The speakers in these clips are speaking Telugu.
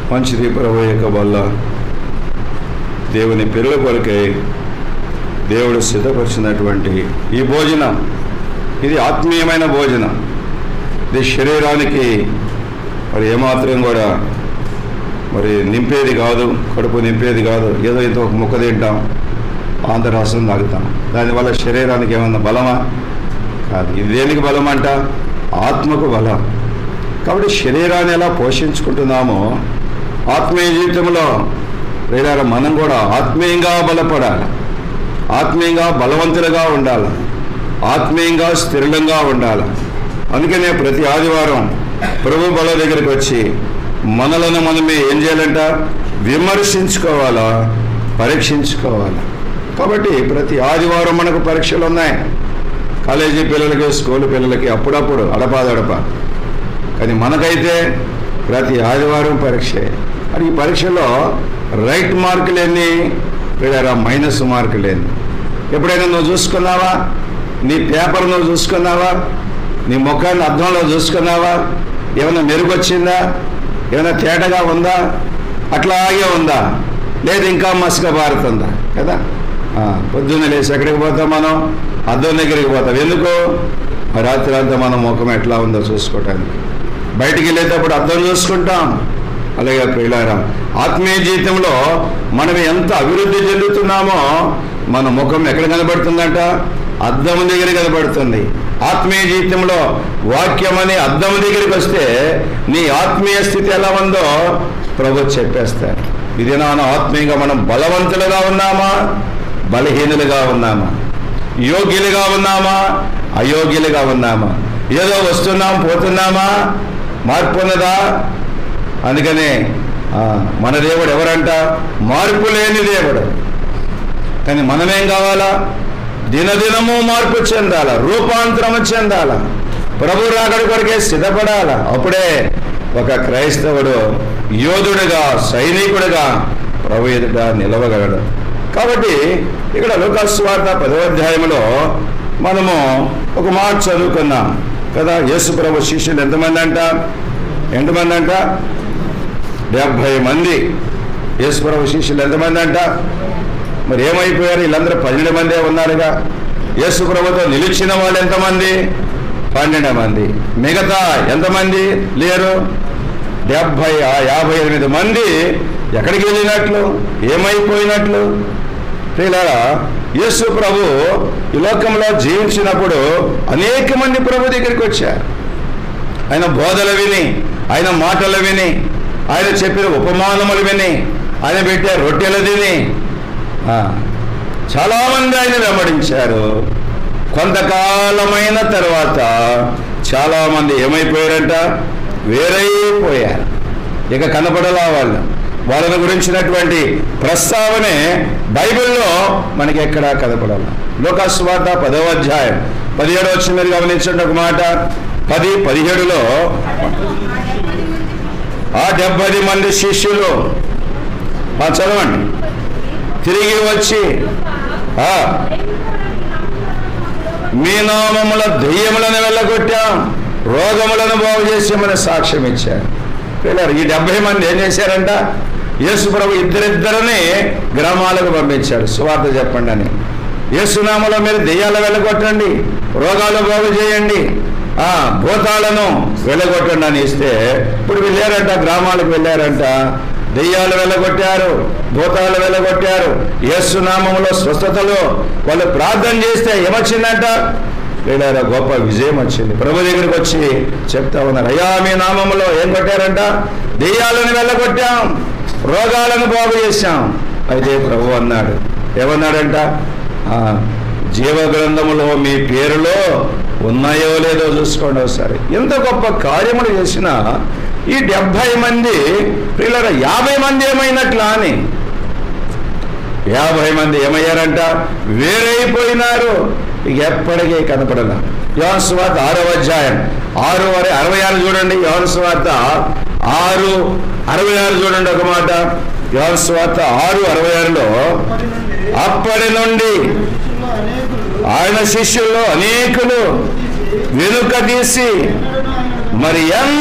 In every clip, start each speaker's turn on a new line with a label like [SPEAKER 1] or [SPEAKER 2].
[SPEAKER 1] మంచిది ప్రభు యొక్క వల్ల దేవుని పిల్లల కొరకై దేవుడు సిద్ధపరిచినటువంటి ఈ భోజనం ఇది ఆత్మీయమైన భోజనం ఇది శరీరానికి మరి ఏమాత్రం కూడా మరి నింపేది కాదు కడుపు నింపేది కాదు ఏదో ఇంత ఒక ముక్క తింటాం ఆంధ్రరాష్ట్రం తాగుతాం దానివల్ల శరీరానికి ఏమన్నా బలమా కాదు ఇది దేనికి బలం అంట ఆత్మకు బలం కాబట్టి శరీరాన్ని ఎలా పోషించుకుంటున్నామో ఆత్మీయ జీవితంలో లేదా మనం కూడా ఆత్మీయంగా బలపడాలి ఆత్మీయంగా బలవంతులుగా ఉండాలి ఆత్మీయంగా స్థిరంగా ఉండాలి అందుకనే ప్రతి ఆదివారం ప్రభు బల దగ్గరికి వచ్చి మనలను మనమే ఏం చేయాలంట విమర్శించుకోవాలా పరీక్షించుకోవాలా కాబట్టి ప్రతి ఆదివారం మనకు పరీక్షలు ఉన్నాయి కాలేజీ పిల్లలకి స్కూల్ పిల్లలకి అప్పుడప్పుడు అడపాదడప కానీ మనకైతే ప్రతి ఆదివారం పరీక్షే మరి ఈ పరీక్షలో రైట్ మార్కులు ఎన్ని లేదా మైనస్ మార్కులు ఎన్ని ఎప్పుడైనా నువ్వు చూసుకున్నావా నీ పేపర్ నువ్వు చూసుకున్నావా నీ ముఖాన్ని అద్దంలో చూసుకున్నావా ఏమైనా మెరుగొచ్చిందా ఏమైనా తేటగా ఉందా అట్లాగే ఉందా లేదు ఇంకా మసక బారుతుందా కదా ఆ, పొద్దున్న లేచి ఎక్కడికి పోతాం మనం అద్దం దగ్గరికి పోతాం ఎందుకు ఆ రాత్రి అంతా మన ముఖం ఎట్లా ఉందో చూసుకోవటానికి బయటికి వెళ్ళేటప్పుడు అద్దం చూసుకుంటాం అలాగే ప్రియులారా ఆత్మీయ జీవితంలో మనం ఎంత అభివృద్ధి చెందుతున్నామో మన ముఖం ఎక్కడ కనబడుతుందంట అద్దం దగ్గర కనబడుతుంది ఆత్మీయ జీవితంలో వాక్యం అనే అద్దం దగ్గరికి వస్తే నీ ఆత్మీయ స్థితి ఎలా ఉందో ప్రభు చెప్పేస్తారు ఇది నాన్న ఆత్మీయంగా మనం బలవంతులుగా ఉన్నామా బలహీనులుగా ఉన్నామా యోగ్యులుగా ఉన్నామా అయోగ్యులుగా ఉన్నామా ఏదో వస్తున్నాం పోతున్నామా మార్పు ఉన్నదా అందుకనే ఆ, మన దేవుడు ఎవరంట మార్పు లేని దేవుడు కానీ మనమేం కావాలా దినదినము మార్పు చెందాల రూపాంతరము చెందాల ప్రభు రాకడి కొరకే సిద్ధపడాల అప్పుడే ఒక క్రైస్తవుడు యోధుడుగా సైనికుడిగా ప్రభు ఎదుట నిలవగలడు కాబట్టి ఇక్కడ లోకాస్వార్త పదవ అధ్యాయంలో మనము ఒక మాట చదువుకున్నాం కదా యేసు ప్రభు శిష్యులు ఎంతమంది అంట ఎంతమంది అంట డెబ్భై మంది యేసు ప్రభు శిష్యులు ఎంతమంది అంట మరి ఏమైపోయారు వీళ్ళందరూ పన్నెండు మందే ఉన్నారుగా యేసు ప్రభుతో నిలిచిన వాళ్ళు ఎంతమంది పన్నెండు మంది మిగతా ఎంతమంది లేరు డెబ్భై ఆ యాభై ఎనిమిది మంది ఎక్కడికి వెళ్ళినట్లు ఏమైపోయినట్లు ప్రియులారా యేసు ప్రభు ఈ లోకంలో జీవించినప్పుడు అనేక మంది ప్రభు దగ్గరికి వచ్చారు ఆయన బోధలు విని ఆయన మాటలు విని ఆయన చెప్పిన ఉపమానములు విని ఆయన పెట్టే రొట్టెలు తిని ఆ, చాలామంది ఆయన వెంబడించారు కొంతకాలమైన తర్వాత చాలామంది ఏమైపోయారంట వేరైపోయారు ఇక కనపడలా వాళ్ళు వాళ్ళని గురించినటువంటి ప్రస్తావనే బైబిల్లో మనకి ఎక్కడా కనపడాల లోకాస్వార్త పదవ అధ్యాయం పదిహేడు వచ్చి మీరు గమనించండి ఒక మాట పది పదిహేడులో ఆ డెబ్బై మంది శిష్యులు ఆ, చదవండి తిరిగి వచ్చి ఆ, మీ నామముల దెయ్యములను వెళ్ళగొట్టాం రోగములను బాగు చేసామని సాక్ష్యం ఇచ్చారు పిల్లలు ఈ డెబ్బై మంది ఏం చేశారంట యేసు ప్రభు ఇద్దరిద్దరిని గ్రామాలకు పంపించాడు సువార్త చెప్పండి అని యేసునామలో మీరు దెయ్యాలు వెళ్ళగొట్టండి రోగాలు బాగు చేయండి ఆ భూతాలను వెళ్ళగొట్టండి అని ఇస్తే ఇప్పుడు వెళ్ళారంట గ్రామాలకు వెళ్ళారంట దెయ్యాలు వెళ్ళగొట్టారు భూతాలు వెళ్ళగొట్టారు యేసునామంలో స్వస్థతలు వాళ్ళు ప్రార్థన చేస్తే ఏమొచ్చిందంట వీళ్ళ గొప్ప విజయం వచ్చింది ప్రభు దగ్గరికి వచ్చి చెప్తా ఉన్నారు అయ్యా మీ నామంలో ఏం కొట్టారంట దెయ్యాలను వెళ్ళగొట్టాం రోగాలను బాగు చేశాం అయితే ప్రభు అన్నాడు ఏమన్నాడంట ఆ, జీవ గ్రంథములో మీ పేరులో ఉన్నాయో లేదో చూసుకోండి ఒకసారి ఎంత గొప్ప కార్యములు చేసినా ఈ డెబ్భై మంది వీళ్ళ యాభై మంది ఏమైనట్లా అని యాభై మంది ఏమయ్యారంట వేరైపోయినారు ఇక ఎప్పటికీ కనపడల యోహన్ సువార్త ఆరో అధ్యాయం ఆరు అరవై అరవై ఆరు చూడండి యోహన్ సువార్త ఆరు అరవై ఆరు చూడండి ఒక మాట యోహన్ సువార్త ఆరు అరవై ఆరులో అప్పటి నుండి ఆయన శిష్యుల్లో అనేకులు వెనుక తీసి మరి ఎన్నడూ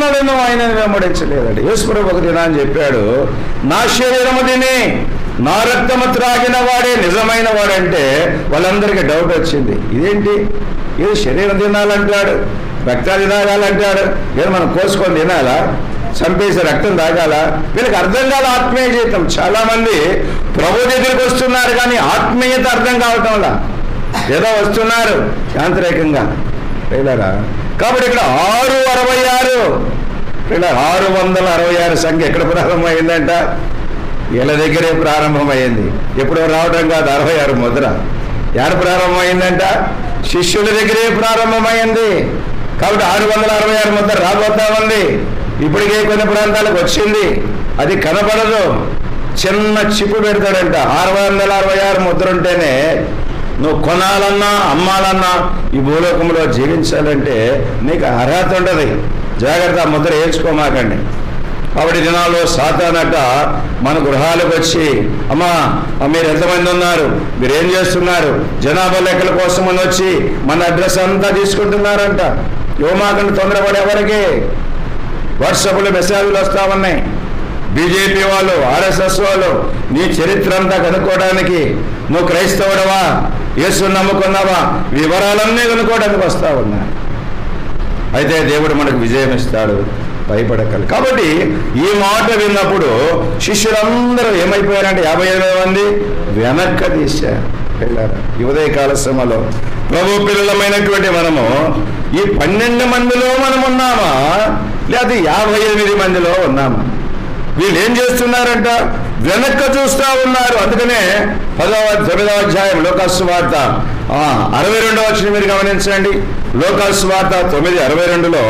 [SPEAKER 1] ఎన్నడను ఆయన వెంబడించలేదండి యేసుప్రభు ఒక దినాన్ని చెప్పాడు నా శరీరము తిని నా రక్తము త్రాగిన వాడే నిజమైన వాడంటే వాళ్ళందరికీ డౌట్ వచ్చింది ఇదేంటి ఇది శరీరం తినాలంటాడు రక్తాలు తాగాలంటాడు ఏదో మనం కోసుకొని తినాలా చంపేసి రక్తం తాగాల వీళ్ళకి అర్థం కాదు ఆత్మీయ జీవితం చాలా మంది ప్రభు దగ్గరికి వస్తున్నారు కానీ ఆత్మీయత అర్థం కావటంలా ఏదో వస్తున్నారు యాంత్రికంగా పిల్లరా కాబట్టి ఇక్కడ ఆరు అరవై ఆరు పిల్ల ఆరు వందల అరవై ఆరు సంఖ్య ఎక్కడ ప్రారంభమైందంట వీళ్ళ దగ్గరే ప్రారంభమైంది ఎప్పుడో రావడం కాదు అరవై ఆరు ముద్ర ఎవరు ప్రారంభమైందంట శిష్యుల దగ్గరే ప్రారంభమైంది కాబట్టి ఆరు వందల అరవై ఆరు ముద్ర రాబోతా ఉంది ఇప్పటికే కొన్ని ప్రాంతాలకు వచ్చింది అది కనపడదు చిన్న చిప్పు పెడతాడంట ఆరు వందల అరవై ఆరు ముద్ర ఉంటేనే నువ్వు కొనాలన్నా అమ్మాలన్నా ఈ భూలోకంలో జీవించాలంటే నీకు అర్హత ఉంటుంది జాగ్రత్త ఆ ముద్ర వేసుకోమాకండి కాబట్టి ఈ దినాల్లో సాతానట మన గృహాలకు వచ్చి అమ్మా ఆ మీరు ఎంతమంది ఉన్నారు మీరు ఏం చేస్తున్నారు జనాభా లెక్కల కోసం అని వచ్చి మన అడ్రస్ అంతా తీసుకుంటున్నారంట యువమాకండి తొందరపడే ఎవరికి వాట్సాప్లో మెసేజ్లు వస్తా ఉన్నాయి బీజేపీ వాళ్ళు ఆర్ఎస్ఎస్ వాళ్ళు నీ చరిత్ర అంతా కనుక్కోవడానికి నువ్వు క్రైస్తవుడవా యేసు నమ్ముకున్నావా వివరాలన్నీ కనుక్కోవడానికి వస్తా ఉన్నా అయితే దేవుడు మనకు విజయం ఇస్తాడు భయపడకలు కాబట్టి ఈ మాట విన్నప్పుడు శిష్యులందరూ ఏమైపోయారంటే యాభై ఎనిమిది మంది వెనక్క తీశారు వెళ్ళారు ఈ ఉదయకాల శ్రమలో ప్రభు పిల్లలమైనటువంటి మనము ఈ పన్నెండు మందిలో మనం ఉన్నామా లేదా యాభై ఎనిమిది మందిలో ఉన్నామా వీళ్ళు ఏం చేస్తున్నారంట వెనక్క చూస్తా ఉన్నారు అందుకనే పదవ తొమ్మిదవ అధ్యాయం లోకాసు వార్త అరవై రెండవ వచ్చిన మీరు గమనించండి లోకాసు వార్త తొమ్మిది అరవై రెండులో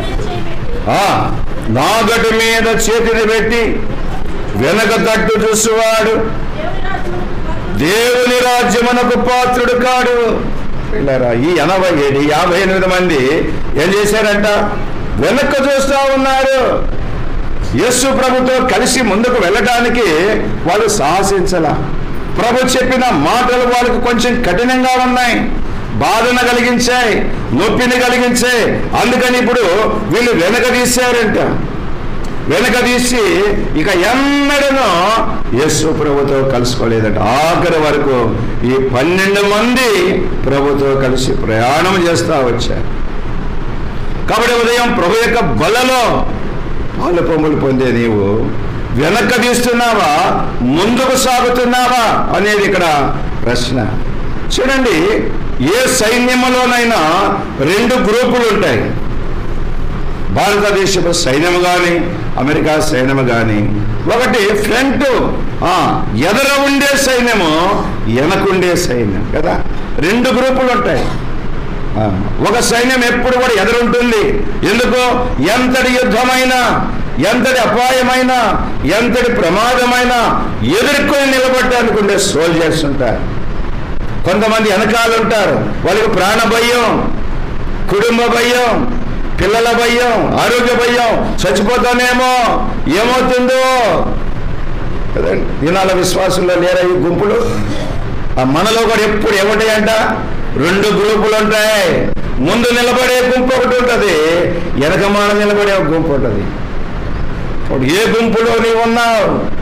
[SPEAKER 1] ఆ, నాగటి మీద చేతిని పెట్టి వెనక తట్టు చూసువాడు దేవుని రాజ్యమునకు పాత్రుడు కాడు పిల్లరా ఈ ఎనభై ఏడు యాభై ఎనిమిది మంది ఏం చేశారంట వెనక్క చూస్తా ఉన్నారు యేసు ప్రభుతో కలిసి ముందుకు వెళ్ళటానికి వాళ్ళు సాహసించలా ప్రభు చెప్పిన మాటలు వాళ్ళకు కొంచెం కఠినంగా ఉన్నాయి బాధన కలిగించాయి నొప్పిని కలిగించాయి అందుకని ఇప్పుడు వీళ్ళు వెనక తీశారంట వెనక తీసి ఇక ఎన్నడనో యేసు ప్రభుతో కలుసుకోలేదంట ఆఖరి వరకు ఈ పన్నెండు మంది ప్రభుతో కలిసి ప్రయాణం చేస్తా వచ్చారు కాబట్టి ఉదయం ప్రభు యొక్క బలలో పాలు పొమ్ములు పొందే నీవు వెనక్కి తీస్తున్నావా ముందుకు సాగుతున్నావా అనేది ఇక్కడ ప్రశ్న చూడండి ఏ సైన్యములోనైనా రెండు గ్రూపులు ఉంటాయి భారతదేశపు సైన్యము కానీ అమెరికా సైన్యము కానీ ఒకటి ఫ్రంట్ ఆ, ఎదర ఉండే సైన్యము వెనకుండే సైన్యం కదా రెండు గ్రూపులు ఉంటాయి ఆ, ఒక సైన్యం ఎప్పుడు కూడా ఎదురుంటుంది ఎందుకు ఎంతటి యుద్ధమైనా ఎంతటి అపాయమైన ఎంతటి ప్రమాదమైన ఎదుర్కొని నిలబడటానికి ఉండే సోల్జర్స్ ఉంటారు కొంతమంది వెనకాల ఉంటారు వాళ్ళకి ప్రాణ భయం కుటుంబ భయం పిల్లల భయం ఆరోగ్య భయం చచ్చిపోతానేమో ఏమవుతుందో కదండి దినాల విశ్వాసంలో లేరా ఈ గుంపులు ఆ మనలో కూడా ఎప్పుడు ఏముంటాయి అంట రెండు గ్రూపులు ఉంటాయి ముందు నిలబడే గుంపు ఒకటి ఉంటుంది వెనకమాన నిలబడే ఒక గుంపు ఉంటుంది ఇప్పుడు ఏ గుంపులో నీవు ఉన్నావు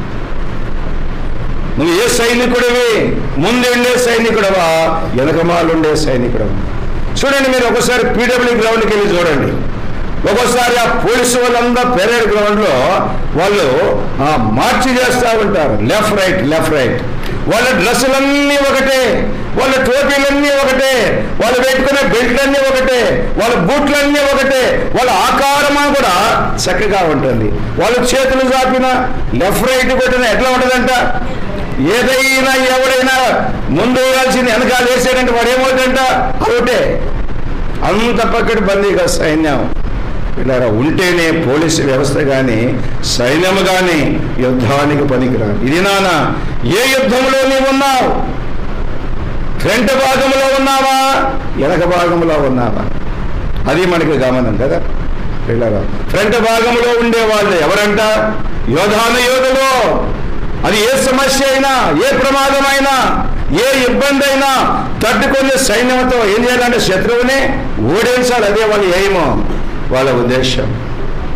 [SPEAKER 1] నువ్వు ఏ సైనికుడివి ముందు ఉండే సైనికుడవా వెనకమాలు ఉండే సైనికుడవా చూడండి మీరు ఒకసారి పీడబ్ల్యూ గ్రౌండ్కి వెళ్ళి చూడండి ఒక్కోసారి ఆ పోలీసు వాళ్ళందరూ పెరేడ్ గ్రౌండ్లో వాళ్ళు ఆ, మార్చి చేస్తూ ఉంటారు లెఫ్ట్ రైట్ లెఫ్ట్ రైట్ వాళ్ళ డ్రెస్సులన్నీ ఒకటే వాళ్ళ టోపీలన్నీ ఒకటే వాళ్ళు పెట్టుకునే బెల్ట్లన్నీ ఒకటే వాళ్ళ బూట్లన్నీ ఒకటే వాళ్ళ ఆకారమా కూడా చక్కగా ఉంటుంది వాళ్ళ చేతులు చాపిన లెఫ్ట్ రైట్ కొట్టిన ఎట్లా ఉంటుందంట ఏదైనా ఎవడైనా ముందు వేయాల్సింది వెనకాల వేసాడంటే వాడు ఏమవుతుందంట అవుటే అంత పక్కటి బందీగా సైన్యం ఇలా ఉంటేనే పోలీసు వ్యవస్థ కానీ సైన్యం కానీ యుద్ధానికి పనికిరాదు ఇది నాన్న ఏ యుద్ధంలో నీవు ఉన్నావు ఫ్రంట్ భాగంలో ఉన్నావా వెనక భాగంలో ఉన్నావా అది మనకి గమనం కదా పిల్లరా ఫ్రంట్ భాగంలో ఉండే వాళ్ళు ఎవరంట యోధాన యోధులు అది ఏ సమస్య అయినా ఏ ప్రమాదమైనా ఏ ఇబ్బంది అయినా తట్టుకునే సైన్యంతో ఏం చేయాలంటే శత్రువుని ఓడించాలి అదే వాళ్ళ ఏమో వాళ్ళ ఉద్దేశం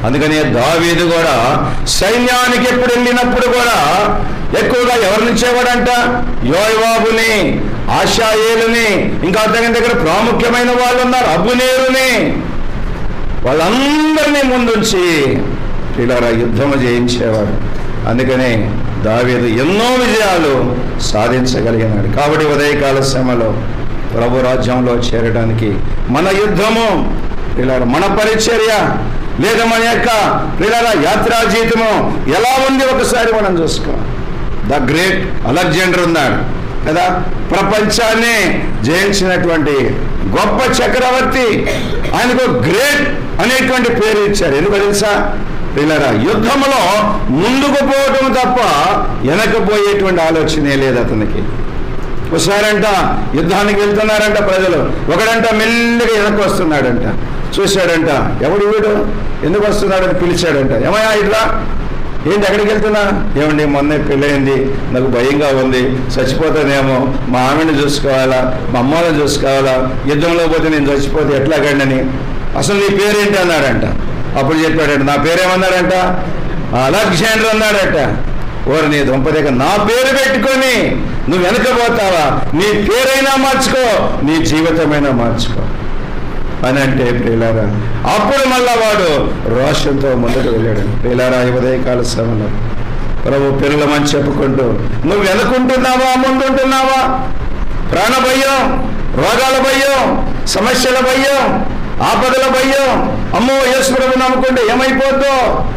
[SPEAKER 1] అందుకని దావీదు కూడా సైన్యానికి ఎప్పుడు వెళ్ళినప్పుడు కూడా ఎక్కువగా ఎవరిని ఇచ్చేవాడంట యోయబాబుని ఆశాయేలుని ఇంకా అతని దగ్గర ప్రాముఖ్యమైన వాళ్ళు ఉన్నారు అబ్బునేరుని వాళ్ళందరినీ ముందుంచి ఇలా యుద్ధము చేయించేవాడు అందుకనే దావీదు ఎన్నో విజయాలు సాధించగలిగినాడు కాబట్టి ఉదయకాల శ్రమలో ప్రభు రాజ్యంలో చేరడానికి మన యుద్ధము ఇలా మన పరిచర్య లేదా మన యొక్క పిల్లల యాత్రా జీవితము ఎలా ఉంది ఒకసారి మనం చూసుకో ద గ్రేట్ అలెగ్జాండర్ ఉన్నాడు కదా ప్రపంచాన్ని జయించినటువంటి గొప్ప చక్రవర్తి ఆయనకు గ్రేట్ అనేటువంటి పేరు ఇచ్చారు ఎందుకు తెలుసా పిల్లరా యుద్ధంలో ముందుకు పోవటం తప్ప వెనకపోయేటువంటి ఆలోచనే లేదు అతనికి ఒకసారంట యుద్ధానికి వెళ్తున్నారంట ప్రజలు ఒకడంట మెల్లిగా వెనక్కి వస్తున్నాడంట చూశాడంట ఎవడు వీడు ఎందుకు వస్తున్నాడని పిలిచాడంట ఏమయ్యా ఇట్లా ఏంటి ఎక్కడికి వెళ్తున్నా ఏమండి మొన్నే పెళ్ళయింది నాకు భయంగా ఉంది చచ్చిపోతానేమో మా ఆమెను చూసుకోవాలా మా అమ్మని చూసుకోవాలా యుద్ధంలో పోతే నేను చచ్చిపోతే ఎట్లాగండి అసలు నీ పేరేంటి అన్నాడంట అప్పుడు చెప్పాడంట నా పేరేమన్నాడంట అలెగ్జాండర్ అన్నాడట ఓరు నీ దుంపదేక నా పేరు పెట్టుకొని నువ్వు వెనకపోతావా నీ పేరైనా మార్చుకో నీ జీవితమైనా మార్చుకో అని అంటే ప్రియులారా అప్పుడు మళ్ళా వాడు రోషంతో ముందుకు వెళ్ళాడు ప్రియులారా ఈ ఉదయకాల సమయంలో ప్రభు పిల్లలమని చెప్పుకుంటూ నువ్వు వెనుకుంటున్నావా ముందుంటున్నావా ప్రాణ భయం రోగాల భయం సమస్యల భయం ఆపదల భయం అమ్మో యేసు ప్రభు నమ్ముకుంటే ఏమైపోద్దో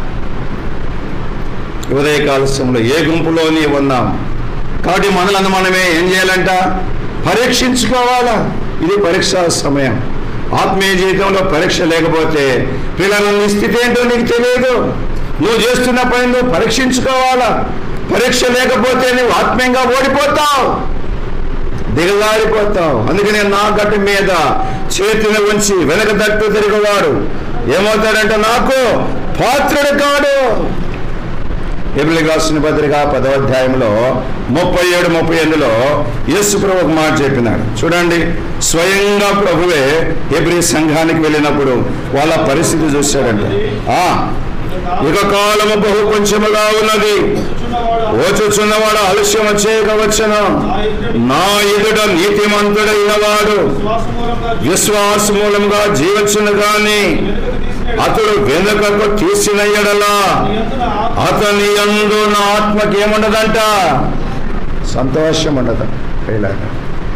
[SPEAKER 1] ఉదయకాల సమయంలో ఏ గుంపులో నీ ఉన్నాం కాబట్టి మనలను మనమే ఏం చేయాలంట పరీక్షించుకోవాలా ఇది పరీక్షా సమయం ఆత్మీయ జీవితంలో పరీక్ష లేకపోతే పిల్లల నీ స్థితి ఏంటో నీకు తెలియదు నువ్వు చేస్తున్న పని నువ్వు పరీక్షించుకోవాలా పరీక్ష లేకపోతే నువ్వు ఆత్మీయంగా ఓడిపోతావు దిగజారిపోతావు అందుకనే నా గట్టు మీద చేతిని ఉంచి వెనక తట్టు తిరిగేవాడు ఏమవుతాడంటే నాకు పాత్రుడు కాడు ఎబ్రిల్ రాసిన పత్రిక పదవ అధ్యాయంలో ముప్పై ఏడు ముప్పై ఎనిమిదిలో యేసు ప్రభు ఒక మాట చెప్పినాడు చూడండి స్వయంగా ప్రభువే ఎబ్రి సంఘానికి వెళ్ళినప్పుడు వాళ్ళ పరిస్థితి చూశాడంట ఆ ఇక కాలము బహు కొంచెముగా ఉన్నది ఓచుచున్నవాడు ఆలస్యం వచ్చేయకవచ్చును నా ఎదుట నీతిమంతుడైన వాడు విశ్వాస మూలంగా జీవించును గాని అతడు వెనుకకు తీసిన ఎడలా అతని యందు నా ఆత్మకి ఏముండదంట సంతోషం ఉండదు ఇలాగా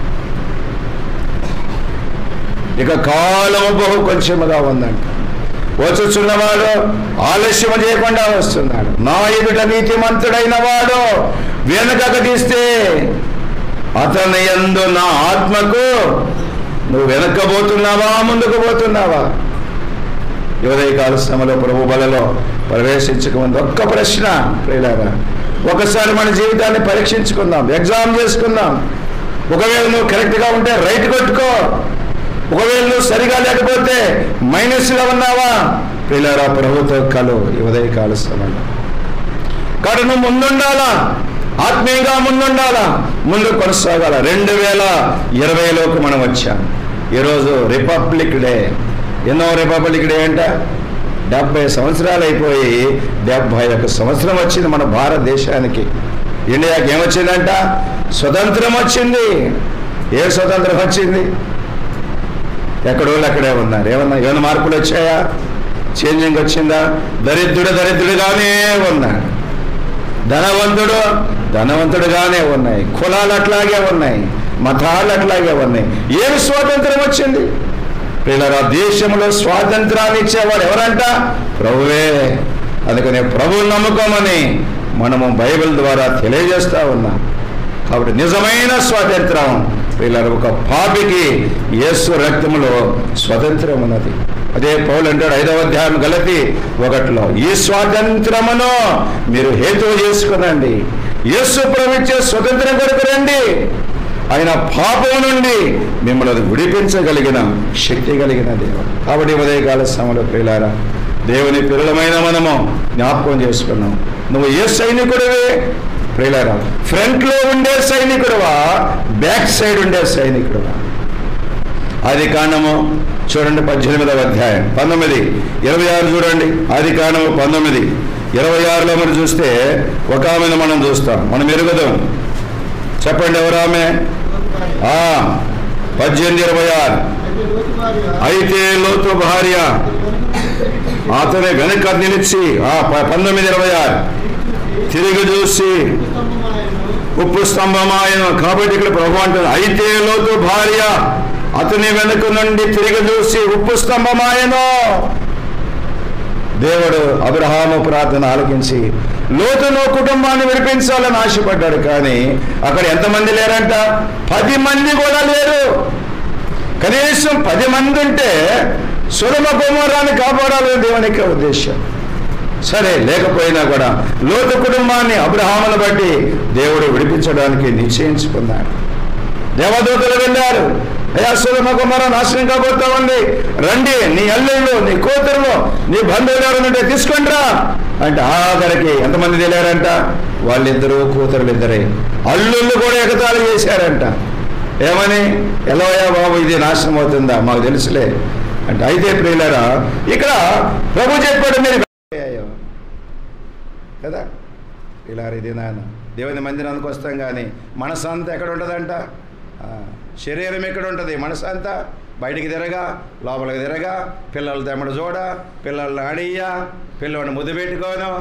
[SPEAKER 1] ఇక కాలము బహు కొంచెముగా ఉందంట వచ్చుచున్నవాడు ఆలస్యం చేయకుండా వస్తున్నాడు నా ఎదుట నీతిమంతుడైన వాడు వెనుకకు తీస్తే అతని యందు నా ఆత్మకు నువ్వు వెనక్కబోతున్నావా ముందుకు పోతున్నావా ఉదయకాల శ్రమలో ప్రభు బలలో ప్రవేశించక ముందు ఒక్క ప్రశ్న ప్రియులారా ఒకసారి మన జీవితాన్ని పరీక్షించుకుందాం ఎగ్జామ్ చేసుకుందాం ఒకవేళ నువ్వు కరెక్ట్గా ఉంటే రైట్ కొట్టుకో ఒకవేళ నువ్వు సరిగా లేకపోతే మైనస్గా ఉన్నావా ప్రియులారా ప్రభుతో కలు ఈ ఉదయకాల శ్రమలో కాబట్టి నువ్వు ముందుండాలా ఆత్మీయంగా ముందుండాలా ముందు కొనసాగాల రెండు వేల ఇరవైలోకి మనం వచ్చాం ఈరోజు రిపబ్లిక్ డే ఎన్నో రిపబ్లిక్ డే అంట డెబ్బై సంవత్సరాలు అయిపోయి డెబ్బై ఒక సంవత్సరం వచ్చింది మన భారతదేశానికి ఇండియాకి ఏమొచ్చిందంట స్వతంత్రం వచ్చింది ఏ స్వతంత్రం వచ్చింది ఎక్కడోళ్ళు అక్కడే ఉన్నారు ఏమన్నా ఏమైనా మార్పులు వచ్చాయా చేంజింగ్ వచ్చిందా దరిద్రుడు దరిద్రుడుగానే ఉన్నాడు ధనవంతుడు ధనవంతుడుగానే ఉన్నాయి కులాలు అట్లాగే ఉన్నాయి మతాలు అట్లాగే ఉన్నాయి ఏమి స్వాతంత్రం వచ్చింది పిల్లరా దేశంలో స్వాతంత్రాన్ని ఇచ్చేవాడు ఎవరంట ప్రభువే అందుకనే ప్రభువు నమ్ముకోమని మనము బైబిల్ ద్వారా తెలియజేస్తా ఉన్నాం కాబట్టి నిజమైన స్వాతంత్రం పిల్లలు ఒక పాపికి యేసు రక్తములో స్వతంత్రం ఉన్నది అదే పౌలు అంటాడు ఐదవ అధ్యాయం గలతి ఒకటిలో ఈ స్వాతంత్రమును మీరు హేతువు చేసుకునండి యేసు ప్రవించే స్వతంత్రం కొరకు రండి ఆయన పాపం నుండి మిమ్మల్ని విడిపించగలిగిన శక్తి కలిగిన దేవుడు కాబట్టి ఉదయకాల సమయంలో ప్రియులారా దేవుని పిల్లలమైన మనము జ్ఞాపకం చేసుకున్నాం నువ్వు ఏ సైనికుడివే ప్రియులారా ఫ్రంట్ లో ఉండే సైనికుడువా బ్యాక్ సైడ్ ఉండే సైనికుడువా ఆది కాండము చూడండి పద్దెనిమిదవ అధ్యాయం పంతొమ్మిది ఇరవై ఆరు చూడండి ఆది కాండము పంతొమ్మిది ఇరవై ఆరులో మనం చూస్తే ఒక ఆమెను మనం చూస్తాం మనం ఎరుగుదాం చెప్పండి ఎవరు ఆమె ఆ, పద్దెనిమిది ఇరవై ఆరు
[SPEAKER 2] అయితే లోతు భార్య
[SPEAKER 1] అయితే లోతు భార్య
[SPEAKER 2] అతని వెనుక
[SPEAKER 1] అతని వెనుక నిలిచి ఆ, ప- పంతొమ్మిది ఇరవై ఆరు తిరిగి చూసి
[SPEAKER 2] స్తంభమాయను
[SPEAKER 1] ఉప్పు స్తంభమాయను కాబట్టి ఇక్కడ ప్రభు అంటుంది అయితే లోతు భార్య అతని వెనుక నుండి తిరిగి చూసి ఉప్పు స్తంభమాయను దేవుడు అబ్రహాము ప్రార్థన ఆలకించి లోతును కుటుంబాన్ని విడిపించాలని ఆశపడ్డాడు కానీ అక్కడ ఎంతమంది లేరంట పది మంది కూడా లేరు కనీసం పది మంది ఉంటే సులభ కుమారాన్ని కాపాడాలని దేవుని యొక్క ఉద్దేశం సరే లేకపోయినా కూడా లోతు కుటుంబాన్ని అబ్రహామును బట్టి దేవుడు విడిపించడానికి నిశ్చయించుకున్నాడు దేవదూతలు వెళ్ళారు అయ్యా సులభ కుమారం నాశనం కాబోతా ఉంది రండి నీ అల్లుళ్ళు నీ కూతురులు నీ బంధువులు ఎవరుంటే తీసుకుంట్రా అంటే ఆఖరికి ఎంతమంది తెలియారంట వాళ్ళిద్దరూ కూతురులు ఇద్దరే అల్లుళ్ళు కూడా ఎగతాళి చేశారంట ఏమని ఎలవయ్యా బాబు ఇది నాశనం అవుతుందా మాకు తెలుసులే అంటే అయితే ప్రియులరా ఇక్కడ ప్రభు చెప్పాడు మీరు అయ్యో. కదా ఇలా ఇది నాయన దేవుని మందిరానికి వస్తాం కానీ మనసు అంతా ఎక్కడ ఉంటుందంట ఆ, శరీరం ఎక్కడ ఉంటుంది మనసు అంతా బయటికి తిరగా లోపలికి తిరగా పిల్లలు తెమ్మడు చూడ పిల్లల్ని ఆడియ్య పిల్లల్ని ముద్దు పెట్టుకోను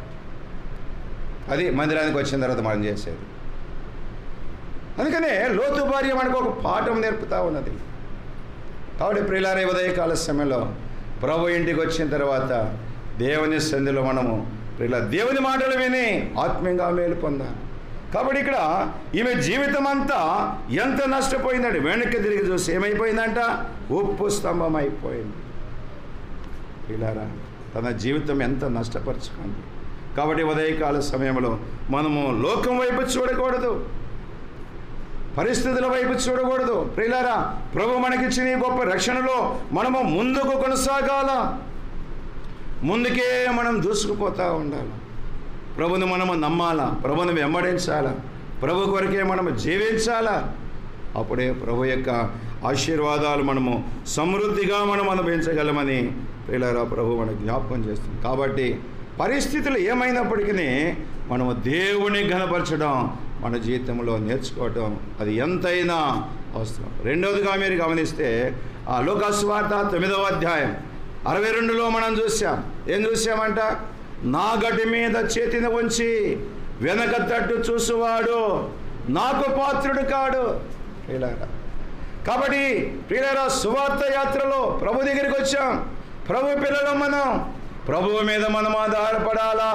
[SPEAKER 1] అది మందిరానికి వచ్చిన తర్వాత మనం చేసేది అందుకనే లోతు భార్య మనకు ఒక పాఠం నేర్పుతా ఉన్నది కాబట్టి ప్రియులారే ఉదయకాల సమయంలో ప్రభు ఇంటికి వచ్చిన తర్వాత దేవుని సంధిలో మనము ప్రియుల దేవుని మాటలు విని ఆత్మీయంగా మేలు పొందాలి కాబట్టి ఇక్కడ ఈమె జీవితం అంతా ఎంత నష్టపోయిందండి వెనక్కి తిరిగి చూసి ఏమైపోయిందంట ఉప్పు స్తంభం అయిపోయింది ప్రియులారా తన జీవితం ఎంత నష్టపరుచుకుంది కాబట్టి ఉదయకాల సమయంలో మనము లోకం వైపు చూడకూడదు పరిస్థితుల వైపు చూడకూడదు ప్రియులారా ప్రభు మనకిచ్చిన ఈ గొప్ప రక్షణలో మనము ముందుకు కొనసాగాల ముందుకే మనం దూసుకుపోతూ ఉండాలి ప్రభుని మనము నమ్మాలా ప్రభుని వెంబడించాలా ప్రభు కొరకే మనము జీవించాలా అప్పుడే ప్రభు యొక్క ఆశీర్వాదాలు మనము సమృద్ధిగా మనం అనుభవించగలమని ప్రియులారా ప్రభు మనకు జ్ఞాపకం చేస్తుంది కాబట్టి పరిస్థితులు ఏమైనప్పటికీ మనము దేవుని ఘనపరచడం మన జీవితంలో నేర్చుకోవటం అది ఎంతైనా అవసరం రెండవదిగా మీరు గమనిస్తే ఆ లోకస్వార్త తొమ్మిదవ అధ్యాయం అరవై రెండులో మనం చూసాం ఏం చూసామంట నా గటి మీద చేతిని ఉంచి వెనక తట్టు చూసువాడు నాకు పాత్రుడు కాడు ప్రియులారా కాబట్టి ప్రియులారా సువార్త యాత్రలో ప్రభు దగ్గరికి వచ్చాం ప్రభు పిల్లలు మనం ప్రభువు మీద మనం ఆధారపడాలా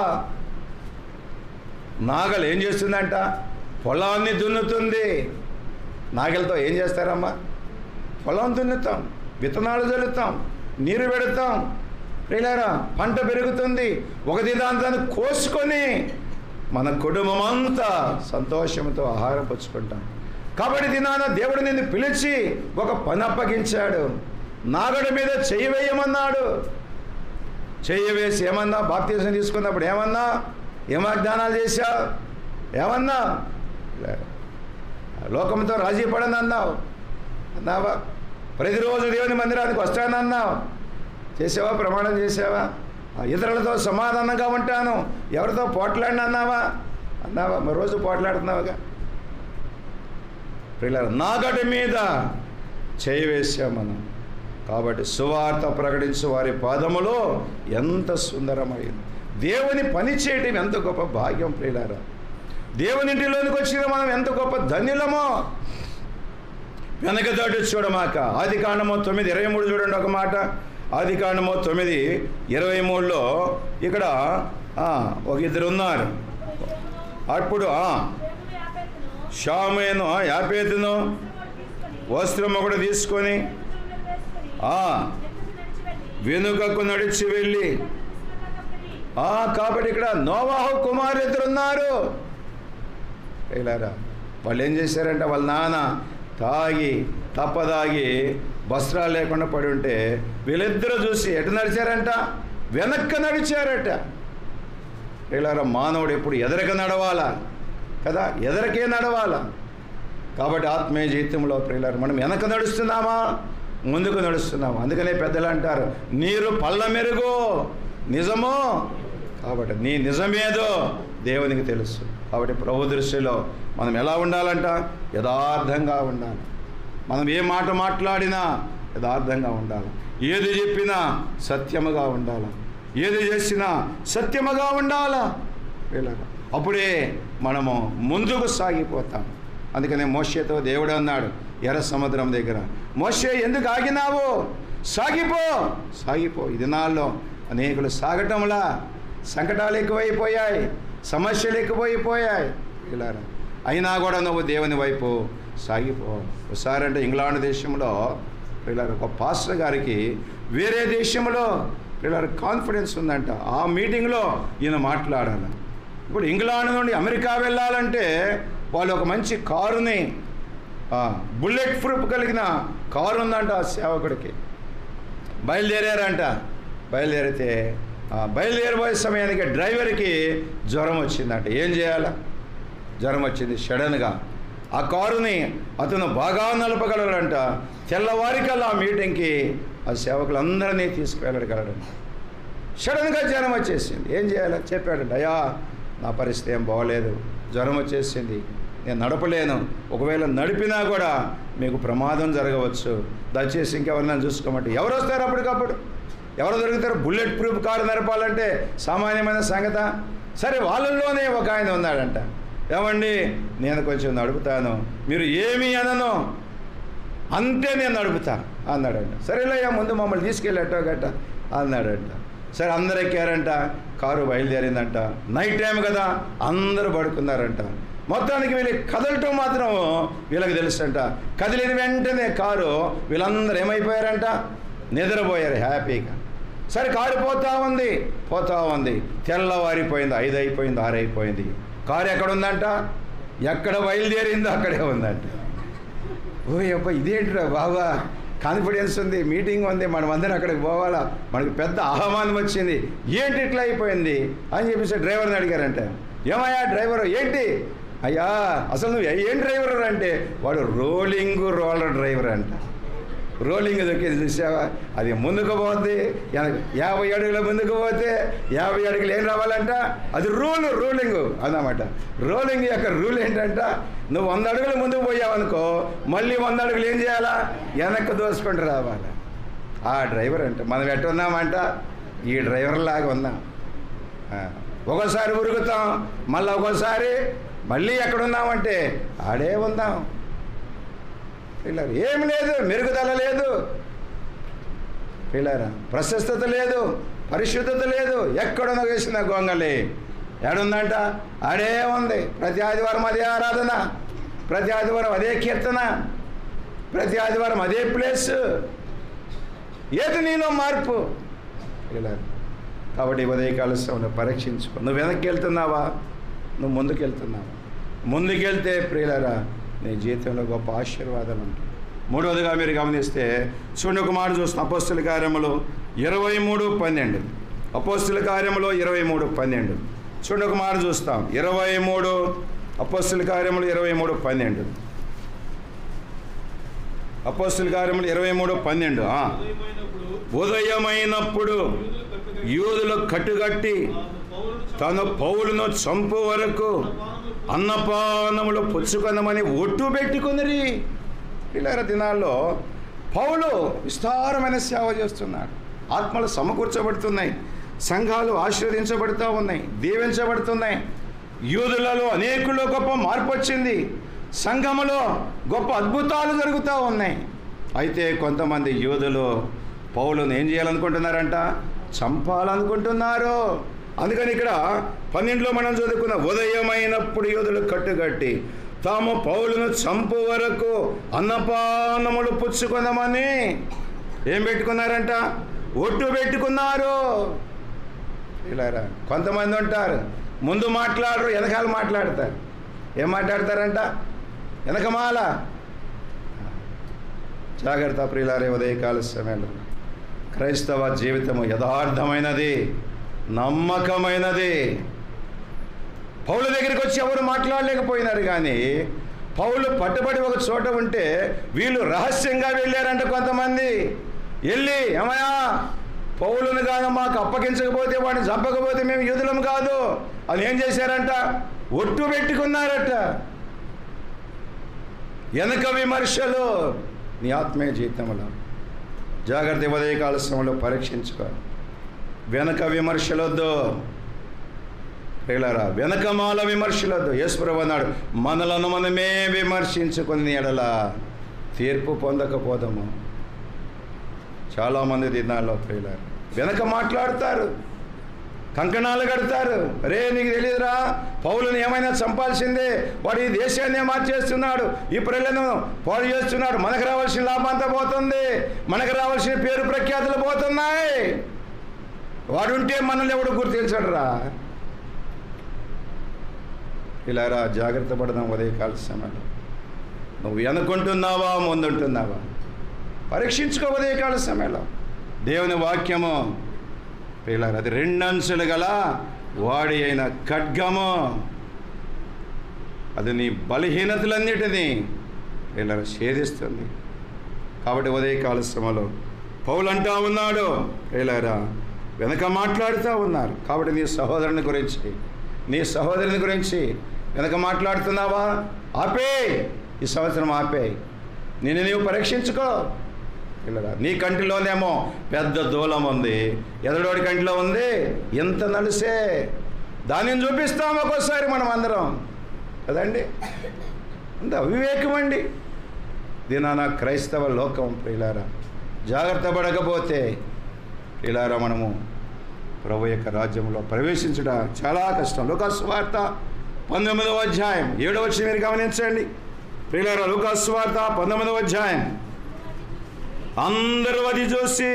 [SPEAKER 1] నాగలు ఏం చేస్తుందంట పొలాన్ని దున్నుతుంది నాగలతో ఏం చేస్తారమ్మా పొలం దున్నుతాం విత్తనాలు చల్లుతాం నీరు పెడతాం ప్రియులారా పంట పెరుగుతుంది ఒకటి దాంతో కోసుకొని మన కుటుంబం అంతా సంతోషంతో ఆహారం పుచ్చుకుంటాం కాబట్టి దినాన దేవుడు నిన్ను పిలిచి ఒక పని అప్పగించాడు నాగడి మీద చెయ్యి వేయమన్నాడు చెయ్యి వేసి ఏమన్నా బాప్తీసం తీసుకున్నప్పుడు ఏమన్నా ఏం వాగ్దానాలు చేశావు ఏమన్నా లే. లోకంతో రాజీ పడని అన్నావు అన్నావా ప్రతిరోజు దేవుని మందిరానికి వస్తానన్నావు చేసావా ప్రమాణం చేసావా ఆ, ఇతరులతో సమాధానంగా ఉంటాను ఎవరితో పోట్లాడిన అన్నావా అన్నావా మరి రోజు పోట్లాడుతున్నావుగా పిల్లలు నాగటి మీద చేయి వేసాం మనం కాబట్టి సువార్త ప్రకటించు వారి పాదములో ఎంత సుందరమైంది దేవుని పని చేయటం ఎంత గొప్ప భాగ్యం ప్రియులారా దేవుని ఇంటిలోనికి వచ్చిన మనం ఎంత గొప్ప ధన్యులమో వెనక దాటి చూడమాక ఆది కాండము తొమ్మిది ఇరవై మూడు చూడండి ఒక మాట ఆది కాండము తొమ్మిది ఇరవై మూడులో ఇక్కడ ఆ, ఒక ఇద్దరు ఉన్నారు అప్పుడు ఆ, షామేను యాపేతును వస్త్రం ఒకటి తీసుకొని ఆ, వెనుకకు నడిచి వెళ్ళి ఆ, కాబట్టి ఇక్కడ నోవాహు కుమారు ఇద్దరు ఉన్నారు ఇలారా వాళ్ళు ఏం చేశారంటే వాళ్ళ నాన్న తాగి తప్పదాగి వస్త్రాలు లేకుండా పడి ఉంటే వీళ్ళిద్దరూ చూసి ఎటు నడిచారంట వెనక్క నడిచారట ఇలారా మానవుడు ఎప్పుడు ఎదరక నడవాలా కదా ఎదరకే నడవాలా కాబట్టి ఆత్మీయ జీవితంలో ప్రియులారు మనం వెనక నడుస్తున్నామా ముందుకు నడుస్తున్నాము అందుకనే పెద్దలు అంటారు నీరు పళ్ళ మెరుగు నిజము కాబట్టి నీ నిజమేదో దేవునికి తెలుసు కాబట్టి ప్రభు దృష్టిలో మనం ఎలా ఉండాలంట యథార్థంగా ఉండాలి మనం ఏ మాట మాట్లాడినా యథార్థంగా ఉండాలి ఏది చెప్పినా సత్యముగా ఉండాలి ఏది చేసినా సత్యముగా ఉండాలా వీళ్ళగా అప్పుడే మనము ముందుకు సాగిపోతాం అందుకనే మోషేతో దేవుడు అన్నాడు ఎర్ర సముద్రం దగ్గర మోషే ఎందుకు ఆగినావు సాగిపో సాగిపో ఈ దినాల్లో అనేకులు సాగటంలా సంకటాలు ఎక్కువైపోయాయి సమస్యలు ఎక్కువైపోయాయి ఇలా అయినా కూడా నువ్వు దేవుని వైపు సాగిపో ఒకసారి అంటే ఇంగ్లాండ్ దేశంలో ఇలా ఒక పాస్టర్ గారికి వేరే దేశంలో ఇలా కాన్ఫిడెన్స్ ఉందంట ఆ మీటింగ్లో ఈయన మాట్లాడాలి ఇప్పుడు ఇంగ్లాండ్ నుండి అమెరికా వెళ్ళాలంటే వాళ్ళు ఒక మంచి కారుని ఆ, బుల్లెట్ ప్రూఫ్ కలిగిన కారు ఉందంట ఆ సేవకుడికి బయలుదేరారంట బయలుదేరితే ఆ, బయలుదేరిపోయే సమయానికి డ్రైవర్కి జ్వరం వచ్చిందంట ఏం చేయాలా జ్వరం వచ్చింది సడన్గా ఆ కారుని అతను బాగా నలపగలడంట తెల్లవారికల్లా ఆ మీటింగ్కి ఆ సేవకులందరినీ తీసుకువెళ్ళగలడంట సడన్గా జ్వరం వచ్చేసింది ఏం చేయాలో చెప్పాడంట అయ్యా నా పరిస్థితి ఏం బాగోలేదు జ్వరం వచ్చేసింది నేను నడపలేను ఒకవేళ నడిపినా కూడా మీకు ప్రమాదం జరగవచ్చు దయచేసి ఇంకెవరినైనా చూసుకోమంటే ఎవరు వస్తారు అప్పటికప్పుడు ఎవరు దొరుకుతారు బుల్లెట్ ప్రూఫ్ కారు నడపాలంటే సామాన్యమైన సంగత సరే వాళ్ళల్లోనే ఒక ఆయన ఉన్నాడంట ఏమండి నేను కొంచెం నడుపుతాను మీరు ఏమీ అనను అంతే నేను నడుపుతా అన్నాడంట సరేలయ్యా ముందు మమ్మల్ని తీసుకెళ్ళటో గట్ట అన్నాడంట సరే అందరు ఎక్కారంట కారు బయలుదేరిందంట నైట్ టైం కదా అందరూ పడుకున్నారంట మొత్తానికి వీళ్ళు కదలటం మాత్రం వీళ్ళకి తెలుసంట కదిలిన వెంటనే కారు వీళ్ళందరూ ఏమైపోయారంట నిద్రపోయారు హ్యాపీగా సరే కారు పోతా ఉంది పోతా ఉంది తెల్లవారిపోయింది ఐదు అయిపోయింది ఆరు అయిపోయింది కారు ఎక్కడ ఉందంట ఎక్కడ బయలుదేరిందో అక్కడే ఉందంట ఓ అబ్బా ఇదేంటిరా బాబా కాన్ఫిడెన్స్ ఉంది మీటింగ్ ఉంది మనం అందరం అక్కడికి పోవాలా మనకు పెద్ద ఆహ్వానం వచ్చింది ఏంటి ఇట్లా అయిపోయింది అని చెప్పేసి డ్రైవర్ని అడిగారంట ఏమయ్యా డ్రైవర్ ఏంటి అయ్యా అసలు నువ్వు ఏం డ్రైవర్ అంటే వాడు రోలింగ్ రోలర్ డ్రైవర్ అంట రోలింగ్ దొక్కేది చూసావా అది ముందుకు పోతే వెనక- యాభై అడుగుల ముందుకు పోతే యాభై అడుగులు ఏం రావాలంట అది రూల్ రూలింగ్ అన్నమాట రోలింగ్ యొక్క రూల్ ఏంటంట నువ్వు వంద అడుగులు ముందుకు పోయావనుకో మళ్ళీ వంద అడుగులు ఏం చేయాలా వెనక్కి దోసుకుంటూ రావాలి ఆ డ్రైవర్ అంటే మనం ఎట్ట ఉన్నామంట ఈ డ్రైవర్ లాగా ఉన్నాం ఆ, ఒక్కోసారి ఉరుకుతాం మళ్ళీ ఒక్కోసారి మళ్ళీ ఎక్కడున్నామంటే ఆడే ఉందాం పిల్లలు ఏమి లేదు మెరుగుదల లేదు పిల్లరా ప్రశస్తత లేదు పరిశుద్ధత లేదు ఎక్కడున్న వేసిన గొంగలి ఏడుందంట ఆడే ఉంది ప్రతి ఆదివారం అదే ఆరాధన ప్రతి ఆదివారం అదే కీర్తన ప్రతి ఆదివారం అదే ప్లేస్ ఏది నీలో మార్పు ఇలా కాబట్టి ఈ ఉదయకాల సమయంలో పరీక్షించుకో నువ్వు వెనక్కి వెళ్తున్నావా నువ్వు ముందుకు వెళ్తున్నావా ముందుకెళ్తే ప్రియులరా నీ జీవితంలో గొప్ప ఆశీర్వాదాలు ఉంటాయి మూడవదిగా మీరు గమనిస్తే చూడండి ఒక మాట చూస్తున్న అపోస్తుల కార్యములు ఇరవై మూడు పన్నెండు అపోస్తుల కార్యములు ఇరవై మూడు పన్నెండు చూడండి ఒక మాట చూస్తాం ఇరవై మూడు అపోస్తుల కార్యములు ఇరవై మూడు పన్నెండు అపోస్తుల కార్యములు ఇరవై మూడు పన్నెండు ఆ.
[SPEAKER 2] ఉదయమైనప్పుడు
[SPEAKER 1] ఉదయమైనప్పుడు
[SPEAKER 2] యూదులు
[SPEAKER 1] యూదులు
[SPEAKER 2] కట్టుకట్టి
[SPEAKER 1] కట్టుగట్టి
[SPEAKER 2] తాను
[SPEAKER 1] తన
[SPEAKER 2] పౌలును
[SPEAKER 1] పౌలును చంపు వరకు అన్నపానములు పుచ్చుకొనమని ఒట్టు పెట్టుకునిరి పిల్లల దినాల్లో పౌలు విస్తారమైన సేవ చేస్తున్నాడు ఆత్మలు సమకూర్చబడుతున్నాయి సంఘాలు ఆశీర్వదించబడుతూ ఉన్నాయి దీవించబడుతున్నాయి యూదులలో అనేకులు గొప్ప మార్పు వచ్చింది సంఘములో గొప్ప అద్భుతాలు జరుగుతూ ఉన్నాయి అయితే కొంతమంది యూదులు పౌలును ఏం చేయాలనుకుంటున్నారంట చంపాలనుకుంటున్నారు అందుకని ఇక్కడ పన్నెండులో మనం చదువుకున్న ఉదయమైనప్పుడు యోధులు కట్టుగట్టి తాము పౌలును చంపు వరకు అన్నపానములు పుచ్చుకుందామని ఏం పెట్టుకున్నారంట ఒట్టు పెట్టుకున్నారు ఇలారా కొంతమంది ఉంటారు ముందు మాట్లాడరు వెనకాల మాట్లాడతారు ఏం మాట్లాడతారంట వెనకమాల జాగ్రత్త ప్రియులారే ఉదయకాల సమయంలో క్రైస్తవ జీవితము యథార్థమైనది నమ్మకమైనది పౌల దగ్గరికి వచ్చి ఎవరు మాట్లాడలేకపోయినారు కానీ పౌలు పట్టుబడి ఒక చోట ఉంటే వీళ్ళు రహస్యంగా వెళ్ళారంట కొంతమంది వెళ్ళి ఏమయ్యా పౌలుని కాదు మాకు అప్పగించకపోతే వాడిని చంపకపోతే మేము యూదులం కాదు అని ఏం చేశారంట ఒట్టు పెట్టుకున్నారట వెనక విమర్శలు నీ ఆత్మీయ జీవితంలో జాగ్రత్త ఉదయకాల సమయంలో పరీక్షించుకో వెనక విమర్శలొద్దు ప్రియులారా వెనకమాల విమర్శలొద్దు యేసుప్రభు అన్నాడు మనలను మనమే విమర్శించుకుని ఎడల తీర్పు పొందకపోదాము చాలామంది దినాల్లో ప్రియులారు వెనక మాట్లాడతారు కంకణాలు కడతారు రే నీకు తెలియదురా పౌలుని ఏమైనా చంపాల్సిందే వాడు ఈ దేశాన్ని మార్చేస్తున్నాడు ఈ ప్రజలను పాడు చేస్తున్నాడు మనకు రావాల్సిన లాభం అంతా పోతుంది మనకు రావాల్సిన పేరు ప్రఖ్యాతులు పోతున్నాయి వాడుంటే మనల్ని ఎవడు గుర్తించడు రా ఇలారా జాగ్రత్త పడదాం ఉదయకాల సమయంలో నువ్వు వెనుకుంటున్నావా ముందుంటున్నావా పరీక్షించుకో ఉదయకాల సమయంలో దేవుని వాక్యము పిల్లలు అది రెండంచులు గల వాడి అయిన ఖడ్గము అది నీ బలహీనతలన్నిటినీ పిల్లలు ఛేదిస్తుంది కాబట్టి ఉదయకాల శ్రమలో పౌలు అంటా ఉన్నాడు పిల్లరా వెనక మాట్లాడుతూ ఉన్నారు కాబట్టి నీ సహోదరుని గురించి నీ సహోదరుని గురించి వెనక మాట్లాడుతున్నావా ఆపే ఈ సంవత్సరం ఆపే నిన్ను నీవు పరీక్షించుకో పిల్లరా నీ కంటిలోనేమో పెద్ద దూలం ఉంది ఎదడోడి కంటిలో ఉంది ఎంత నలిసే దానిని చూపిస్తాం ఒక్కోసారి మనం అందరం కదండి అంత అవివేకం అండి దినాన క్రైస్తవ లోకం ప్రియులారా జాగ్రత్త పడకపోతే ప్రియులారా మనము ప్రభు యొక్క రాజ్యంలో ప్రవేశించుట చాలా కష్టం లోకాస్వార్త పంతొమ్మిదవ అధ్యాయం ఏడవ వచ్చి మీరు గమనించండి ప్రియులారా లోకాస్వార్త పంతొమ్మిదవ అధ్యాయం అందరూ అది చూసి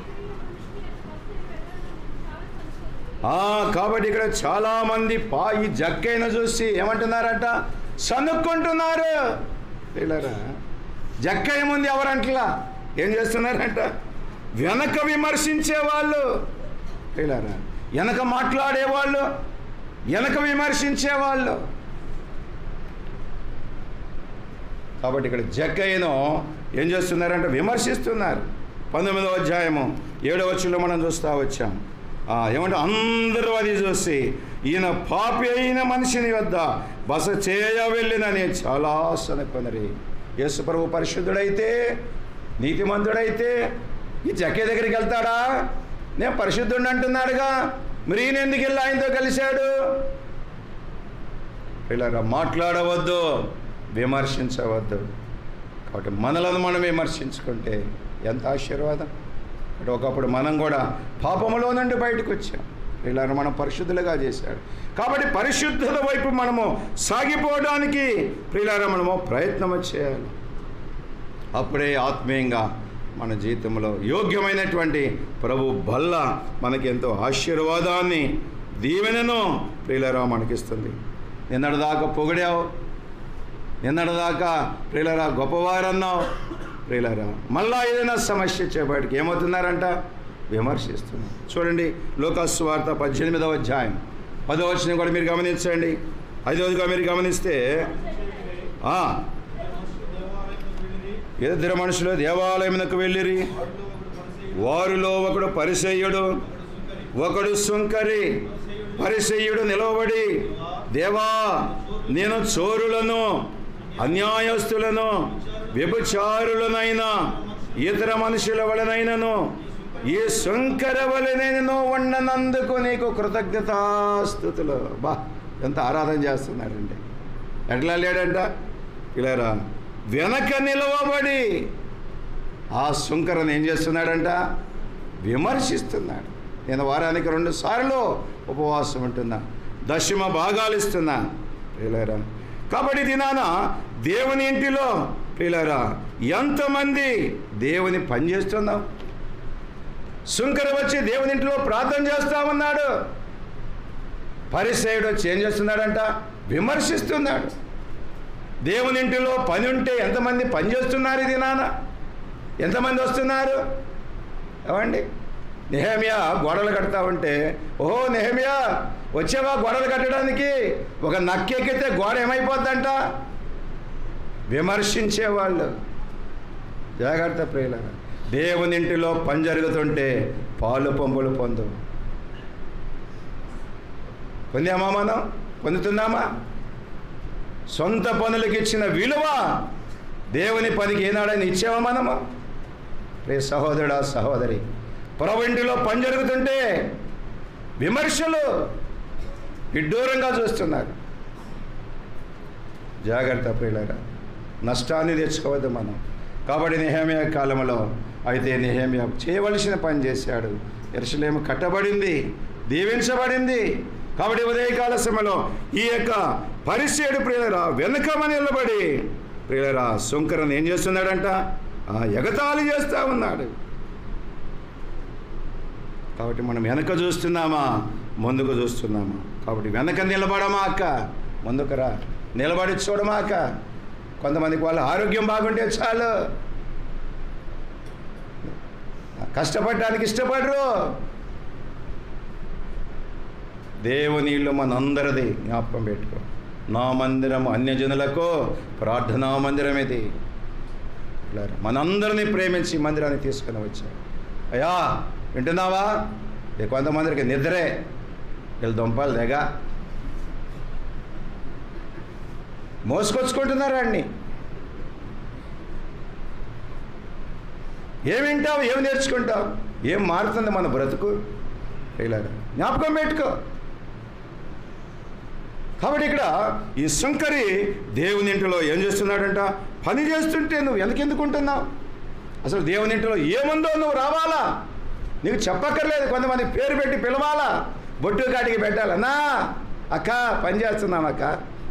[SPEAKER 1] ఆ, కాబట్టి ఇక్కడ చాలా మంది పా ఈ జక్కైన చూసి ఏమంటున్నారంట సనుక్కుంటున్నారు పిల్లరా జక్క ఏముంది ఎవరంటలా ఏం చేస్తున్నారంట వెనక విమర్శించే వాళ్ళు పిల్లరా వెనక మాట్లాడేవాళ్ళు వెనక విమర్శించే వాళ్ళు కాబట్టి ఇక్కడ జక్కయ్యను ఏం చేస్తున్నారంటే విమర్శిస్తున్నారు పంతొమ్మిదవ అధ్యాయము ఏడవ వచ్చులో మనం చూస్తూ వచ్చాం ఆ, ఏమంటే అందరూ అది చూసి ఈయన పాపి అయిన మనిషిని వద్ద బస చేయ వెళ్ళినని చాలా సనకొనరి యేసు ప్రభు పరిశుద్ధుడైతే నీతిమంతుడైతే ఈ జక్కే దగ్గరికి వెళ్తాడా నేను పరిశుద్ధుడిని అంటున్నాడుగా మరి ఈయన ఎందుకు వెళ్ళి ఆయనతో కలిశాడు ఇలా మాట్లాడవద్దు విమర్శించవద్దు కాబట్టి మనలను మనం విమర్శించుకుంటే ఎంత ఆశీర్వాదం అంటే ఒకప్పుడు మనం కూడా పాపములో నుండి బయటకు వచ్చాం ఇలా మనం పరిశుద్ధులుగా చేశాడు కాబట్టి పరిశుద్ధత వైపు మనము సాగిపోవడానికి ప్రియులారా మనము ప్రయత్నం చేయాలి అప్పుడే ఆత్మీయంగా మన జీవితంలో యోగ్యమైనటువంటి ప్రభు బల్ల మనకి ఎంతో ఆశీర్వాదాన్ని దీవెనను ప్రియులరా మనకిస్తుంది నిన్నటిదాకా పొగిడావు నిన్నటిదాకా ప్రియులరా గొప్పవారన్నావు ప్రియులరా మళ్ళా ఏదైనా సమస్య చేపటికి ఏమవుతున్నారంట విమర్శిస్తున్నారు చూడండి లోకాసు వార్త పద్దెనిమిదవ అధ్యాయం పదవ వచ్చిన కూడా మీరు గమనించండి ఐదవదిగా మీరు గమనిస్తే ఆ, ఇద్దరు మనుషులు దేవాలయమునకు వెళ్ళిరి వారిలో ఒకడు పరిసయ్యుడు ఒకడు సుంకరి పరిసయ్యుడు నిలవబడి దేవా నేను చోరులను అన్యాయస్తులను వ్యభిచారులనైనా ఇతర మనుషుల వలనైనను ఈ శంకర వలనైనను వండనందుకు నీకు కృతజ్ఞతాస్థుతులు బా ఎంత ఆరాధన చేస్తున్నాడండి ఎట్లా లేడంట ఇలారా వెనక నిలవబడి ఆ శుంకరను ఏం చేస్తున్నాడంట విమర్శిస్తున్నాడు నేను వారానికి రెండు సార్లు ఉపవాసం ఉంటున్నా దశమ భాగాలు ఇస్తున్నా ప్రియులారా కాబట్టి దినాన దేవుని ఇంటిలో ప్రియులారా ఎంతమంది దేవుని పని చేస్తున్నాం శుంకర వచ్చి దేవుని ఇంటిలో ప్రార్థన చేస్తా ఉన్నాడు పరిసయుడు వచ్చి ఏం చేస్తున్నాడంట విమర్శిస్తున్నాడు దేవుని ఇంటిలో పని ఉంటే ఎంతమంది పని చేస్తున్నారు ఇది నాన్న ఎంతమంది వస్తున్నారు ఏమండి నెహమియా గోడలు కడతా ఉంటే ఓహో నెహమియా వచ్చావా గోడలు కట్టడానికి ఒక నక్కెక్కితే గోడ ఏమైపోద్దంట విమర్శించేవాళ్ళు జాగ్రత్త ప్రియుల దేవుని ఇంటిలో పని జరుగుతుంటే పాలు పంపులు పొందు పొందామా మనం పొందుతున్నామా సొంత పనులకు ఇచ్చిన విలువ దేవుని పనికి ఏనాడని ఇచ్చామా మనము రే సహోదరుడా సహోదరి ప్రభు ఇంటిలో పని జరుగుతుంటే విమర్శలు విడ్డూరంగా చూస్తున్నారు జాగ్రత్త ప్రియులారా నష్టాన్ని తెచ్చుకోవద్దు మనం కాబట్టి నిహేమియా కాలంలో అయితే నిహేమియా చేయవలసిన పని చేశాడు ఎరుసలేము కట్టబడింది దీవించబడింది కాబట్టి ఉదయకాల సమయంలో ఈ యొక్క పరిచయుడు ప్రియులరా వెనుకమని నిలబడి ప్రియులరా శంకరన్ ఏం చేస్తున్నాడంట ఆ ఎగతాళి చేస్తూ ఉన్నాడు కాబట్టి మనం వెనక చూస్తున్నామా ముందుకు చూస్తున్నామా కాబట్టి వెనక నిలబడమా అక్క ముందుకురా నిలబడి చూడమా అక్క కొంతమందికి వాళ్ళ ఆరోగ్యం బాగుంటే చాలు కష్టపడడానికి ఇష్టపడరు దేవుని ఇల్లు మనందరిది జ్ఞాపకం పెట్టుకో నా మందిరం అన్యజనులకు ప్రార్థనా మందిరం ఇది ఇలా మనందరినీ ప్రేమించి ఈ మందిరాన్ని తీసుకుని వచ్చాడు అయ్యా వింటున్నావా ఇక కొంతమందికి నిద్రే వీళ్ళు దుంపలు తెగ మోసుకొచ్చుకుంటున్నారు అన్ని ఏం వింటావు ఏం నేర్చుకుంటావు ఏం మారుతుంది మన బ్రతుకు ఇలా జ్ఞాపకం పెట్టుకో కాబట్టి ఇక్కడ ఈ శంకరి దేవుని ఇంటిలో ఏం చేస్తున్నాడంట పని చేస్తుంటే నువ్వు ఎందుకెందుకు ఉంటున్నావు అసలు దేవుని ఇంటిలో ఏముందో నువ్వు రావాలా నీకు చెప్పక్కర్లేదు కొంతమంది పేరు పెట్టి పిలవాలా బొట్టు కాటికి పెట్టాలన్నా అక్క పని చేస్తున్నాం అక్క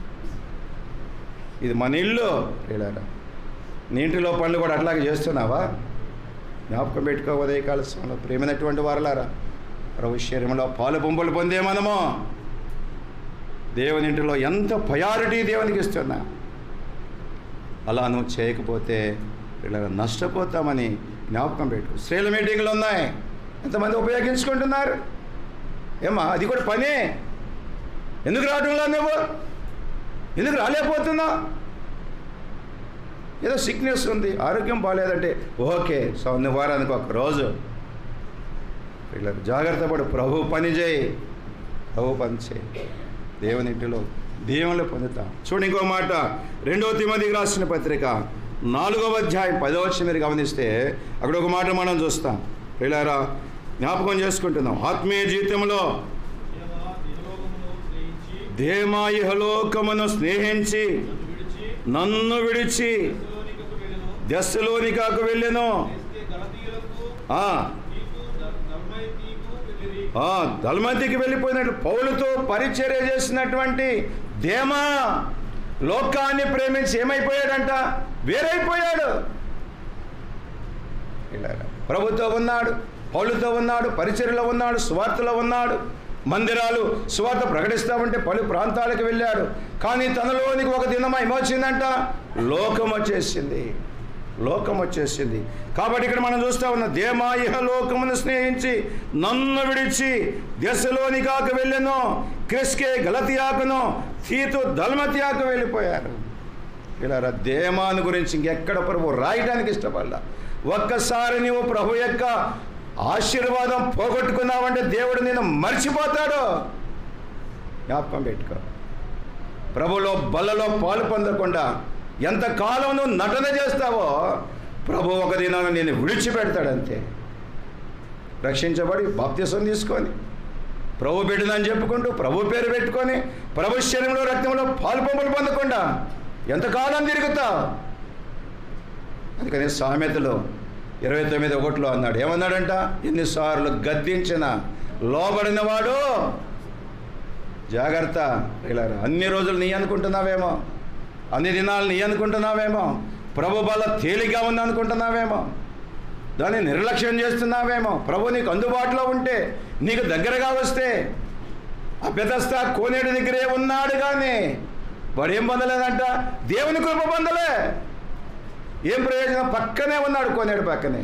[SPEAKER 1] ఇది మన ఇల్లు ప్రియులారా నీ ఇంటిలో పనులు కూడా అట్లాగే చేస్తున్నావా జ్ఞాపకం పెట్టుకో ఉదయకాల సమయంలో ప్రేమైనటువంటి వారలారా ప్రభు శరీరంలో పాలు బొంబలు పొందే మనము దేవుని ఇంటిలో ఎంత ప్రయారిటీ దేవునికి ఇస్తున్నా అలా నువ్వు చేయకపోతే ఇలా నష్టపోతామని జ్ఞాపకం పెట్టు స్త్రీల మీటింగ్లు ఉన్నాయి ఎంతమంది ఉపయోగించుకుంటున్నారు ఏమా అది కూడా పనే ఎందుకు రావడంలా నువ్వు ఎందుకు రాలేకపోతున్నావు ఏదో సిక్నెస్ ఉంది ఆరోగ్యం బాగాలేదంటే ఓకే సౌంద వారానికి ఒక రోజు వీళ్ళకి జాగ్రత్త పడు ప్రభు పని చేయి ప్రభు పని చేయి దేవుని ఇంటిలో దేవుళ్ళు పొందుతాం చూడండి ఇంకో మాట రెండవ తిమదికి రాసిన పత్రిక నాలుగవ అధ్యాయం పదవ వచ్చి మీరు గమనిస్తే అక్కడ ఒక మాట మనం చూస్తాం పిల్లారా జ్ఞాపకం చేసుకుంటున్నాం ఆత్మీయ జీవితంలో
[SPEAKER 2] దేవా, నిరోగమును స్నేహించి,
[SPEAKER 1] దేమాయిహలోకమును స్నేహించి
[SPEAKER 2] నన్ను విడిచి,
[SPEAKER 1] నన్ను విడిచి
[SPEAKER 2] దెస్సలోనికకు వెళ్ళెను.
[SPEAKER 1] దశలోనికాకు వెళ్ళెను
[SPEAKER 2] దెస్కే గలతీయులకు,
[SPEAKER 1] ఆ,
[SPEAKER 2] నీకు ద- దల్మయీకు వెళ్ళిరి.
[SPEAKER 1] ఆ, దల్మతికి వెళ్ళిపోయినట్టు పౌలతో పరిచర్య చేసినటువంటి దేమా లోకాన్ని ప్రేమించి ఏమైపోయాడంట వేరైపోయాడు ఇలారా. ప్రభుతో ఉన్నాడు పౌలుతో ఉన్నాడు పరిచర్యలో ఉన్నాడు సువార్తలో ఉన్నాడు మందిరాలు సువార్త ప్రకటిస్తామంటే పలు ప్రాంతాలకు వెళ్ళాడు కానీ తనలోనికి ఒక దినమా ఏమొచ్చిందంట లోకం వచ్చేసింది లోకం వచ్చేసింది కాబట్టి ఇక్కడ మనం చూస్తా ఉన్నాం దేమాయిహ లోకమును స్నేహించి నన్ను విడిచి దశలోనికాకు వెళ్ళెను క్రిస్కే గలతియాకును తీతు దల్మతియాకు వెళ్ళిపోయారు ఇలా దేమాను గురించి ఇంకెక్కడ ప్రభు రాయడానికి ఇష్టపడలా ఒక్కసారి నువ్వు ప్రభు యొక్క ఆశీర్వాదం పోగొట్టుకున్నావంటే దేవుడు నిన్ను మర్చిపోతాడు జ్ఞాపకం పెట్టుకో ప్రభులో బలలో పాలు పొందకుండా ఎంతకాలం నువ్వు నటన చేస్తావో ప్రభు ఒక దినాన నేను విడిచిపెడతాడంతే రక్షించబడి బాప్తిసం తీసుకొని ప్రభు బిడ్డనని చెప్పుకుంటూ ప్రభు పేరు పెట్టుకొని ప్రభు శరీరంలో రక్తంలో పాలు పంపులు పొందకుండా ఎంతకాలం తిరుగుతావు అందుకని సామెతలో ఇరవై తొమ్మిది ఒకటిలో అన్నాడు ఏమన్నాడంట ఎన్నిసార్లు గద్దించిన లోబడినవాడు జాగ్రత్త ఇలా అన్ని రోజులు నీ అనుకుంటున్నావేమో అన్ని దినాలు నీ అనుకుంటున్నావేమో ప్రభు బల తేలిగ్గా ఉంది అనుకుంటున్నావేమో దాన్ని నిర్లక్ష్యం చేస్తున్నావేమో ప్రభు నీకు అందుబాటులో ఉంటే నీకు దగ్గరగా వస్తే ఆ పెదస్తా కోనేడు దగ్గరే ఉన్నాడు కానీ వాడు ఏం పొందలేదంట దేవుని కృప పొందలే ఏం ప్రయోజనం పక్కనే ఉన్నాడు కోనేడు పక్కనే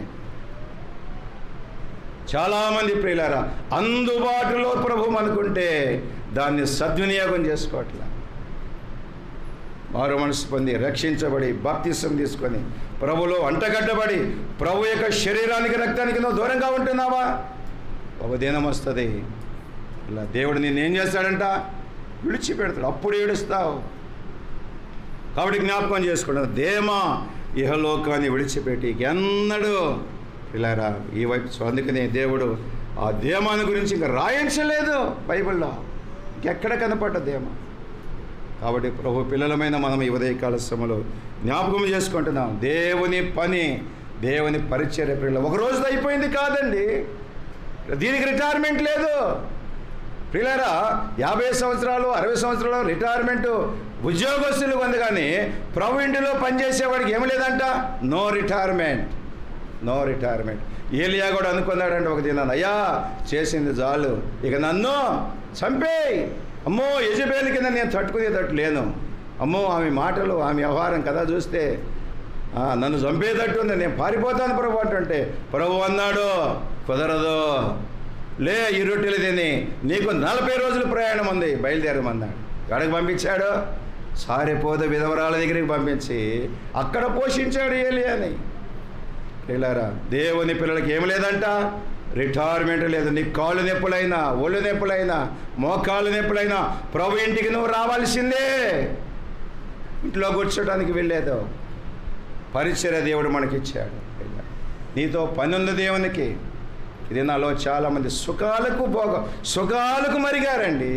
[SPEAKER 1] చాలామంది ప్రియులారా అందుబాటులో ప్రభు అనుకుంటే దాన్ని సద్వినియోగం చేసుకోవట్లా మారు మనసు పొంది రక్షించబడి బాప్తిసం తీసుకొని ప్రభులో అంటగడ్డబడి ప్రభు యొక్క శరీరానికి రక్తానికి నువ్వు దూరంగా ఉంటున్నావా ఒక దినం వస్తుంది ఇలా దేవుడు నిన్ను ఏం చేస్తాడంట విడిచిపెడతాడు అప్పుడు ఏడుస్తావు కాబట్టి జ్ఞాపకం చేసుకున్నాను దేమా ఇహలోకాన్ని విడిచిపెట్టి ఎన్నడూ ఇలారా ఈ వైపు సో అందుకనే దేవుడు ఆ దేమాని గురించి ఇంకా రాయించలేదు బైబిల్లో ఇంకెక్కడ కనపడ్డ దేమ కాబట్టి ప్రభు పిల్లలమైన మనం ఈ ఉదయకాల సమయంలో జ్ఞాపకం చేసుకుంటున్నాం దేవుని పని దేవుని పరిచర్య పిల్లలు ఒక రోజుతో అయిపోయింది కాదండి దీనికి రిటైర్మెంట్ లేదు ప్రియులారా యాభై సంవత్సరాలు అరవై సంవత్సరాలు రిటైర్మెంట్ ఉద్యోగస్తులు ఉంది కానీ ప్రభు ఇంటిలో పనిచేసేవాడికి ఏమి లేదంట నో రిటైర్మెంట్ నో రిటైర్మెంట్ ఏలియా కూడా అనుకున్నాడంటే ఒక దినాన్ని అయ్యా చేసింది చాలు ఇక నన్ను చంపేయ్ అమ్మో యజబేలు కింద నేను తట్టుకునేటట్టు లేను అమ్మో ఆమె మాటలు ఆమె వ్యవహారం కదా చూస్తే ఆ, నన్ను చంపేటట్టు ఉంది నేను పారిపోతాను ప్రభు అంటే ప్రభు అన్నాడు కుదరదు లే ఈ రొట్టెలు తిని నీకు నలభై రోజులు ప్రయాణం ఉంది బయలుదేరమన్నాడు ఎక్కడికి పంపించాడు సారిపోద విధవరాల దగ్గరికి పంపించి అక్కడ పోషించాడు ఏలియాని పిల్లరా దేవుని పిల్లలకి ఏమి లేదంట రిటైర్మెంట్ లేదు నీ కాళ్ళు నొప్పులైనా ఒళ్ళు నొప్పులైనా మోకాళ్ళు నొప్పులైనా ప్రభు ఇంటికి నువ్వు రావాల్సిందే ఇంట్లో కూర్చోడానికి వెళ్ళేదో పరిచయ దేవుడు మనకిచ్చాడు నీతో పని ఉంది దేవునికి ఇది నాలో చాలామంది సుఖాలకు భోగ సుఖాలకు మరిగారండి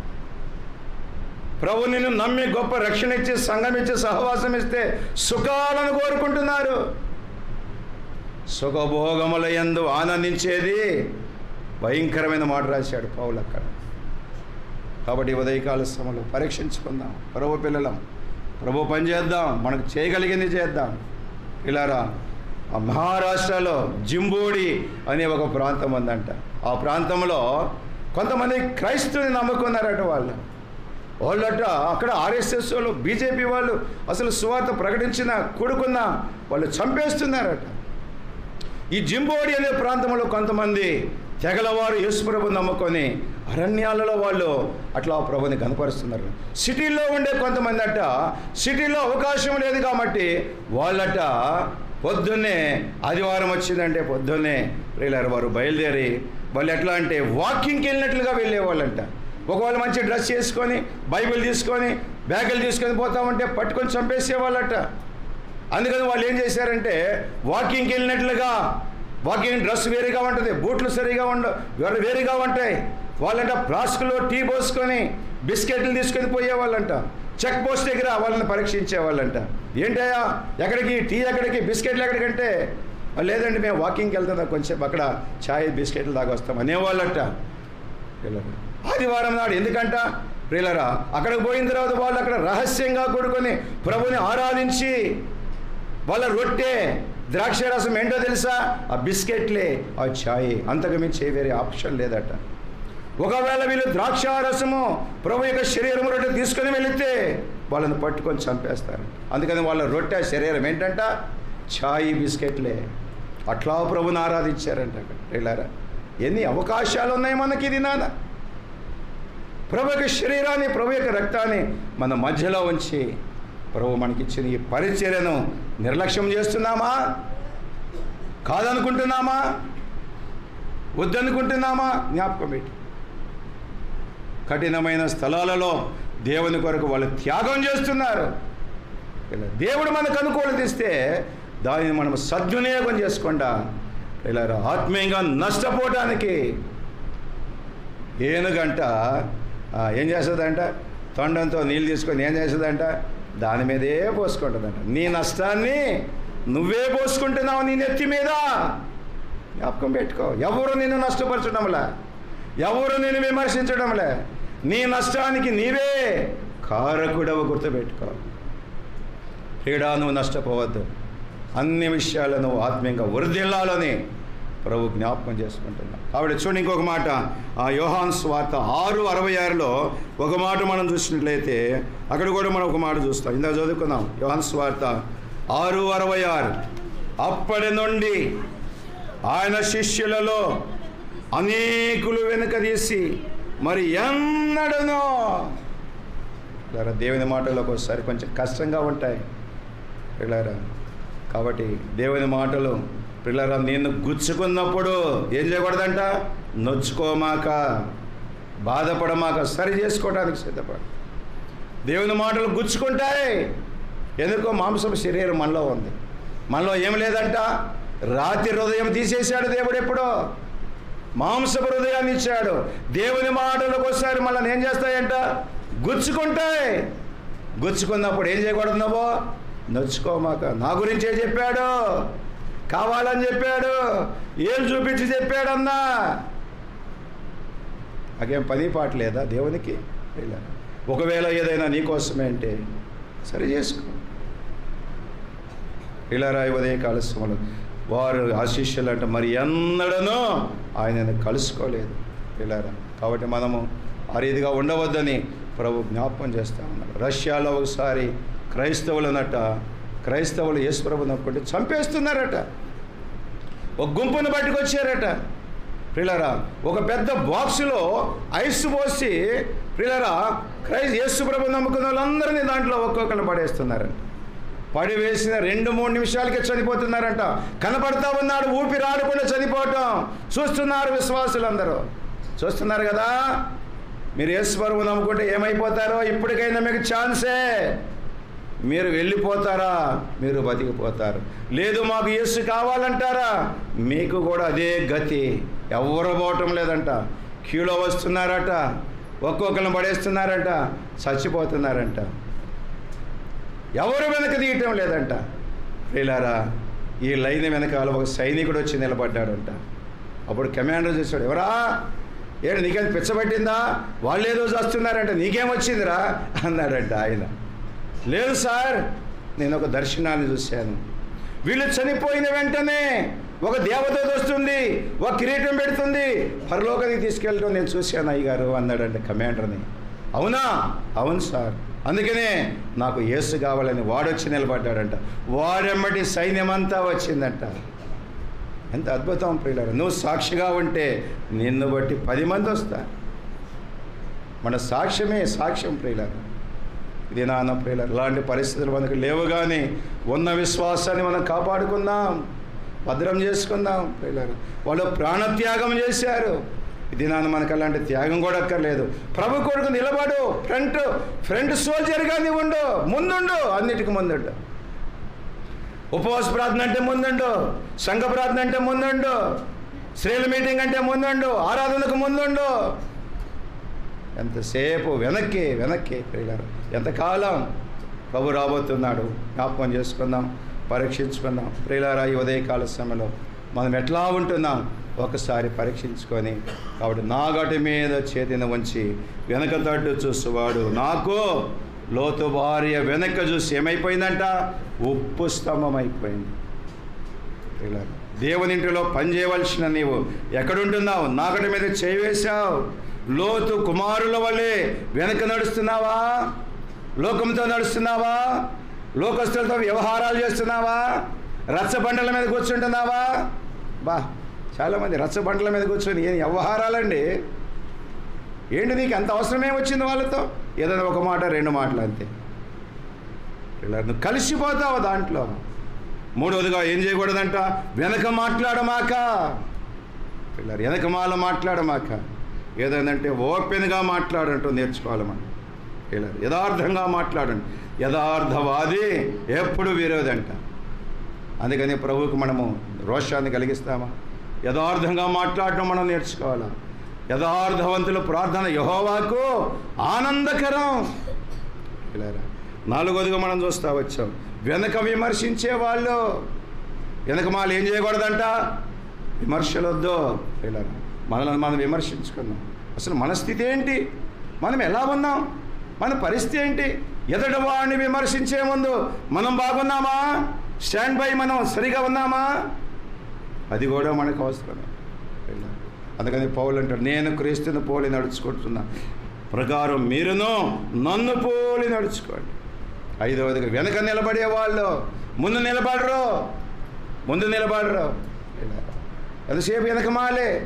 [SPEAKER 1] ప్రభు నిన్ను నమ్మి గొప్ప రక్షణ ఇచ్చి సంఘం ఇచ్చి సహవాసం ఇస్తే సుఖాలను కోరుకుంటున్నారు సుఖభోగముల యందు ఆనందించేది భయంకరమైన మాట రాశాడు పౌలు అక్కడ కాబట్టి ఉదయకాల సమయంలో పరీక్షించుకుందాం ప్రభు పిల్లలం ప్రభు పని చేద్దాం మనకు చేయగలిగింది చేద్దాం ఇలారా ఆ మహారాష్ట్రలో జింబోడి అనే ఒక ప్రాంతం ఉందంట ఆ ప్రాంతంలో కొంతమంది క్రైస్తువుని నమ్ముకున్నారట వాళ్ళు వాళ్ళట అక్కడ ఆర్ఎస్ఎస్ వాళ్ళు బీజేపీ వాళ్ళు అసలు సువార్త ప్రకటించిన కొడుకున్న వాళ్ళు చంపేస్తున్నారట ఈ జింబోడి అనే ప్రాంతంలో కొంతమంది తెగలవారు యేసుప్రభు నమ్ముకొని అరణ్యాలలో వాళ్ళు అట్లా ఆ ప్రభుని కనపరుస్తున్నారు సిటీలో ఉండే కొంతమంది అట సిటీలో అవకాశం లేదు కాబట్టి వాళ్ళట పొద్దున్నే ఆదివారం వచ్చిందంటే పొద్దున్నే ప్రియులారు వారు బయలుదేరి వాళ్ళు ఎట్లా అంటే వాకింగ్కి వెళ్ళినట్లుగా వెళ్ళేవాళ్ళంట ఒకవేళ మంచి డ్రెస్ చేసుకొని బైబిల్ తీసుకొని బ్యాగులు తీసుకొని పోతామంటే పట్టుకొని చంపేసేవాళ్ళట అందుకని వాళ్ళు ఏం చేశారంటే వాకింగ్కి వెళ్ళినట్లుగా వాకింగ్ డ్రెస్ వేరేగా ఉంటుంది బూట్లు సరిగా ఉండ వేరే వేరేగా ఉంటాయి వాళ్ళంట ఫ్లాస్క్లో టీ పోసుకొని బిస్కెట్లు తీసుకొని పోయేవాళ్ళంట చెక్ పోస్ట్ దగ్గర వాళ్ళని పరీక్షించేవాళ్ళంట ఏంటయ్యా ఎక్కడికి టీ ఎక్కడికి బిస్కెట్లు ఎక్కడికంటే లేదండి మేము వాకింగ్కి వెళ్తాం కొంచెం అక్కడ ఛాయ్ బిస్కెట్లు దాకా వస్తాం అనేవాళ్ళట పిల్లలు ఆదివారం నాడు ఎందుకంట ప్రియులరా అక్కడికి పోయిన తర్వాత వాళ్ళు అక్కడ రహస్యంగా కూడుకొని ప్రభుని ఆరాధించి వాళ్ళ రొట్టె ద్రాక్ష రసం ఏంటో తెలుసా ఆ బిస్కెట్లే ఆ ఛాయ్ అంతకు మించి వేరే ఆప్షన్ లేదట ఒకవేళ వీళ్ళు ద్రాక్ష రసము ప్రభు యొక్క శరీరం రొట్టె తీసుకొని వెళితే వాళ్ళని పట్టుకొని చంపేస్తారు అందుకని వాళ్ళ రొట్టె శరీరం ఏంటంట ఛాయ్ బిస్కెట్లే అట్లా ప్రభుని ఆరాధించారంట అక్కడ వెళ్ళారా ఎన్ని అవకాశాలు ఉన్నాయి మనకి ఇది నాన్న ప్రభు యొక్క శరీరాన్ని ప్రభు యొక్క రక్తాన్ని మన మధ్యలో ఉంచి ప్రభు మనకిచ్చిన ఈ పరిచర్యను నిర్లక్ష్యం చేస్తున్నామా కాదనుకుంటున్నామా వద్దనుకుంటున్నామా జ్ఞాపకం పెట్టి కఠినమైన స్థలాలలో దేవుని కొరకు వాళ్ళు త్యాగం చేస్తున్నారు ఇలా దేవుడు మనకు అనుకూలత ఇస్తే దానిని మనం సద్వినియోగం చేసుకుండా ఇలా ఆత్మీయంగా నష్టపోవటానికి ఏనుగంట ఆ, ఏం చేస్తుందంట తొండంతో నీళ్ళు తీసుకొని ఏం చేస్తుందంట దాని మీదే పోసుకుంటుందంట నీ నష్టాన్ని నువ్వే పోసుకుంటున్నావు నీ నెత్తి మీద జ్ఞాపకం పెట్టుకో ఎవరు నిన్ను నష్టపరచడంలే ఎవరు నిన్ను విమర్శించడంలే నీ నష్టానికి నీవే కారకుడవ గుర్తుపెట్టుకో క్రీడా నువ్వు నష్టపోవద్దు అన్ని విషయాలను నువ్వు ఆత్మీయంగా వృద్ధిల్లాలని ప్రభు జ్ఞాపకం చేసుకుంటున్నా కాబట్టి చూడండి ఇంకొక మాట ఆ యోహాన్ స్వార్త ఆరు అరవై ఆరులో ఒక మాట మనం చూసినట్లయితే అక్కడ కూడా మనం ఒక మాట చూస్తాం ఇందాక చదువుకుందాం యోహాన్ స్వార్త ఆరు అరవై ఆరు అప్పటి నుండి ఆయన శిష్యులలో అనేకులు వెనుక తీసి మరి ఎన్నడనో పిల్లరా దేవుని మాటలు ఒక్కోసారి కొంచెం కష్టంగా ఉంటాయి పిల్లరా కాబట్టి దేవుని మాటలు పిల్లరా నిన్ను గుచ్చుకున్నప్పుడు ఏం చేయకూడదంట నొచ్చుకోమాక బాధపడమాక సరి చేసుకోవడానికి సిద్ధపడు దేవుని మాటలు గుచ్చుకుంటాయి ఎందుకో మాంసం శరీరం మనలో ఉంది మనలో ఏం లేదంట రాతి హృదయం తీసేశాడు దేవుడు ఎప్పుడో మాంసపు హృదయాన్ని ఇచ్చాడు దేవుని మాటలకు ఒకసారి మళ్ళీ ఏం చేస్తాయంట గుచ్చుకుంటాయి గుచ్చుకున్నప్పుడు ఏం చేయకూడదు నువ్వు నొచ్చుకోమాక నా గురించే చెప్పాడు కావాలని చెప్పాడు ఏం చూపించి చెప్పాడన్నా నాకేం పని పాట లేదా దేవునికి ఇలా ఒకవేళ ఏదైనా నీకోసమే అంటే సరి చేసుకో ఇలా రాయి ఉదయ కాలశ్రమలు వారు ఆశిష్యులు అంటే మరి ఎన్నడనూ ఆయనను కలుసుకోలేదు పిల్లరా కాబట్టి మనము ఆ రీతిగా ఉండవద్దని ప్రభు జ్ఞాపకం చేస్తా ఉన్నారు రష్యాలో ఒకసారి క్రైస్తవులనట క్రైస్తవులు యేసు ప్రభు నమ్ముకుంటే చంపేస్తున్నారట ఒక గుంపును పట్టుకొచ్చారట ప్రిలరా ఒక పెద్ద బాక్సులో ఐస్ పోసి ప్రిలరా క్రై యేసు ప్రభు నమ్ముకున్న వాళ్ళందరినీ దాంట్లో ఒక్కొక్కరిని పడేస్తున్నారంట పడి వేసిన రెండు మూడు నిమిషాలకే చనిపోతున్నారంట కనపడతా ఉన్నాడు ఊపిరి ఆడకుండా చనిపోవటం చూస్తున్నారు విశ్వాసులందరూ చూస్తున్నారు కదా మీరు యేసుప్రభు నమ్ముకుంటే ఏమైపోతారో ఇప్పటికైనా మీకు ఛాన్సే మీరు వెళ్ళిపోతారా మీరు బతికిపోతారు లేదు మాకు యేసు కావాలంటారా మీకు కూడా అదే గతి ఎవరు పోవటం లేదంట క్యూలో వస్తున్నారట ఒక్కొక్కరిని పడేస్తున్నారంట చచ్చిపోతున్నారంట ఎవరు వెనక తీయటం లేదంట ప్రియులారా ఈ లైన్ వెనకాల ఒక సైనికుడు వచ్చి నిలబడ్డాడంట అప్పుడు కమాండర్ చూశాడు ఎవరా ఏంటి నీకేం పిచ్చబట్టిందా వాళ్ళు ఏదో చేస్తున్నారంట నీకేం వచ్చిందిరా అన్నాడంట ఆయన లేదు సార్ నేను ఒక దర్శనాన్ని చూశాను వీళ్ళు చనిపోయిన వెంటనే ఒక దేవదూత వస్తుంది ఒక కిరీటం పెడుతుంది పరలోకానికి తీసుకెళ్ళడం నేను చూశాను అయ్యగారు అన్నాడంట కమాండర్ని అవునా అవును సార్ అందుకనే నాకు యేసు కావాలని వాడొచ్చి నిలబడ్డాడంట వాడెమ్మటి సైన్యమంతా వచ్చిందంట ఎంత అద్భుతం ప్రియులారు నువ్వు సాక్షిగా ఉంటే నిన్ను బట్టి పది మంది వస్తారు మన సాక్ష్యమే సాక్ష్యం ప్రియులారు ఇది నాన్న ప్రియులారు ఇలాంటి పరిస్థితులు మనకు లేవు కానీ ఉన్న విశ్వాసాన్ని మనం కాపాడుకుందాం భద్రం చేసుకుందాం ప్రియులారు వాళ్ళు ప్రాణత్యాగం చేశారు ఇది నాన్న మనకు అలాంటి త్యాగం కూడా అక్కర్లేదు ప్రభు కొడుకు నిలబడు ఫ్రంట్ ఫ్రంట్ సోల్జర్గా నీవు ఉండు ముందుండు అన్నిటికీ ముందుండు ఉపవాస ప్రార్థన అంటే ముందుండు సంఘ ప్రార్థన అంటే ముందుండు స్త్రీల మీటింగ్ అంటే ముందుండు ఆరాధనకు ముందుండు ఎంతసేపు వెనక్కి వెనక్కి ప్రియులారు ఎంతకాలం ప్రభు రాబోతున్నాడు జ్ఞాపకం చేసుకుందాం పరీక్షించుకుందాం ప్రియులారా ఈ ఉదయకాల సమయంలో మనం ఎట్లా ఉంటున్నాం ఒకసారి పరీక్షించుకొని కాబట్టి నాగటి మీద చేతిని ఉంచి వెనక తట్టు చూసేవాడు నాకు లోతు భార్య వెనక చూసి ఏమైపోయిందంట ఉప్పు స్తంభం అయిపోయింది ఇలా దేవుని ఇంటిలో పనిచేయవలసిన నీవు ఎక్కడుంటున్నావు నాగటి మీద చేవేశావు లోతు కుమారుల వల్లే వెనక నడుస్తున్నావా లోకంతో నడుస్తున్నావా లోకస్తులతో వ్యవహారాలు చేస్తున్నావా రచ్చబండల మీద కూర్చుంటున్నావా బా చాలామంది రచ్చబండల మీద కూర్చొని ఏం వ్యవహారాలండి ఏంటి నీకు అంత అవసరమే వచ్చింది వాళ్ళతో ఏదైనా ఒక మాట రెండు మాటలు అంతే ఇలా నువ్వు కలిసిపోతావు దాంట్లో మూడవదిగా ఏం చేయకూడదంట వెనక మాట్లాడమాక పిల్లలు వెనక మాల మాట్లాడమాక ఏదంటే ఓపెన్గా మాట్లాడంటూ నేర్చుకోవాలి మనం పిల్లలు యథార్థంగా మాట్లాడండి యథార్థవాది ఎప్పుడు విరోధంట అందుకని ప్రభువుకు మనము రోషాన్ని కలిగిస్తామా యథార్థంగా మాట్లాడటం మనం నేర్చుకోవాలా యథార్థవంతుల ప్రార్థన యహోవాకు ఆనందకరం ఇలారా నాలుగోదిగా మనం చూస్తా వచ్చాం వెనక విమర్శించే వాళ్ళు వెనక మాలు ఏం చేయకూడదంట విమర్శలొద్దు ఇలా మనల్ని మనం విమర్శించుకున్నాం అసలు మన స్థితి ఏంటి మనం ఎలా ఉన్నాం మన పరిస్థితి ఏంటి ఎదటి వాడిని విమర్శించే ముందు మనం బాగున్నామా స్టాండ్ బై మనం సరిగా ఉన్నామా అది కూడా మనకు అవసరమే ఇలా. అందుకని పౌలు అంటాడు నేను క్రీస్తుని పోలి నడుచుకుంటున్నా ప్రకారం మీరును నన్ను పోలి నడుచుకోండి ఐదవదిగా వెనక నిలబడే వాళ్ళు ముందు నిలబడరు ముందు నిలబడరు ఇలా. ఎంతసేపు వెనక మాలే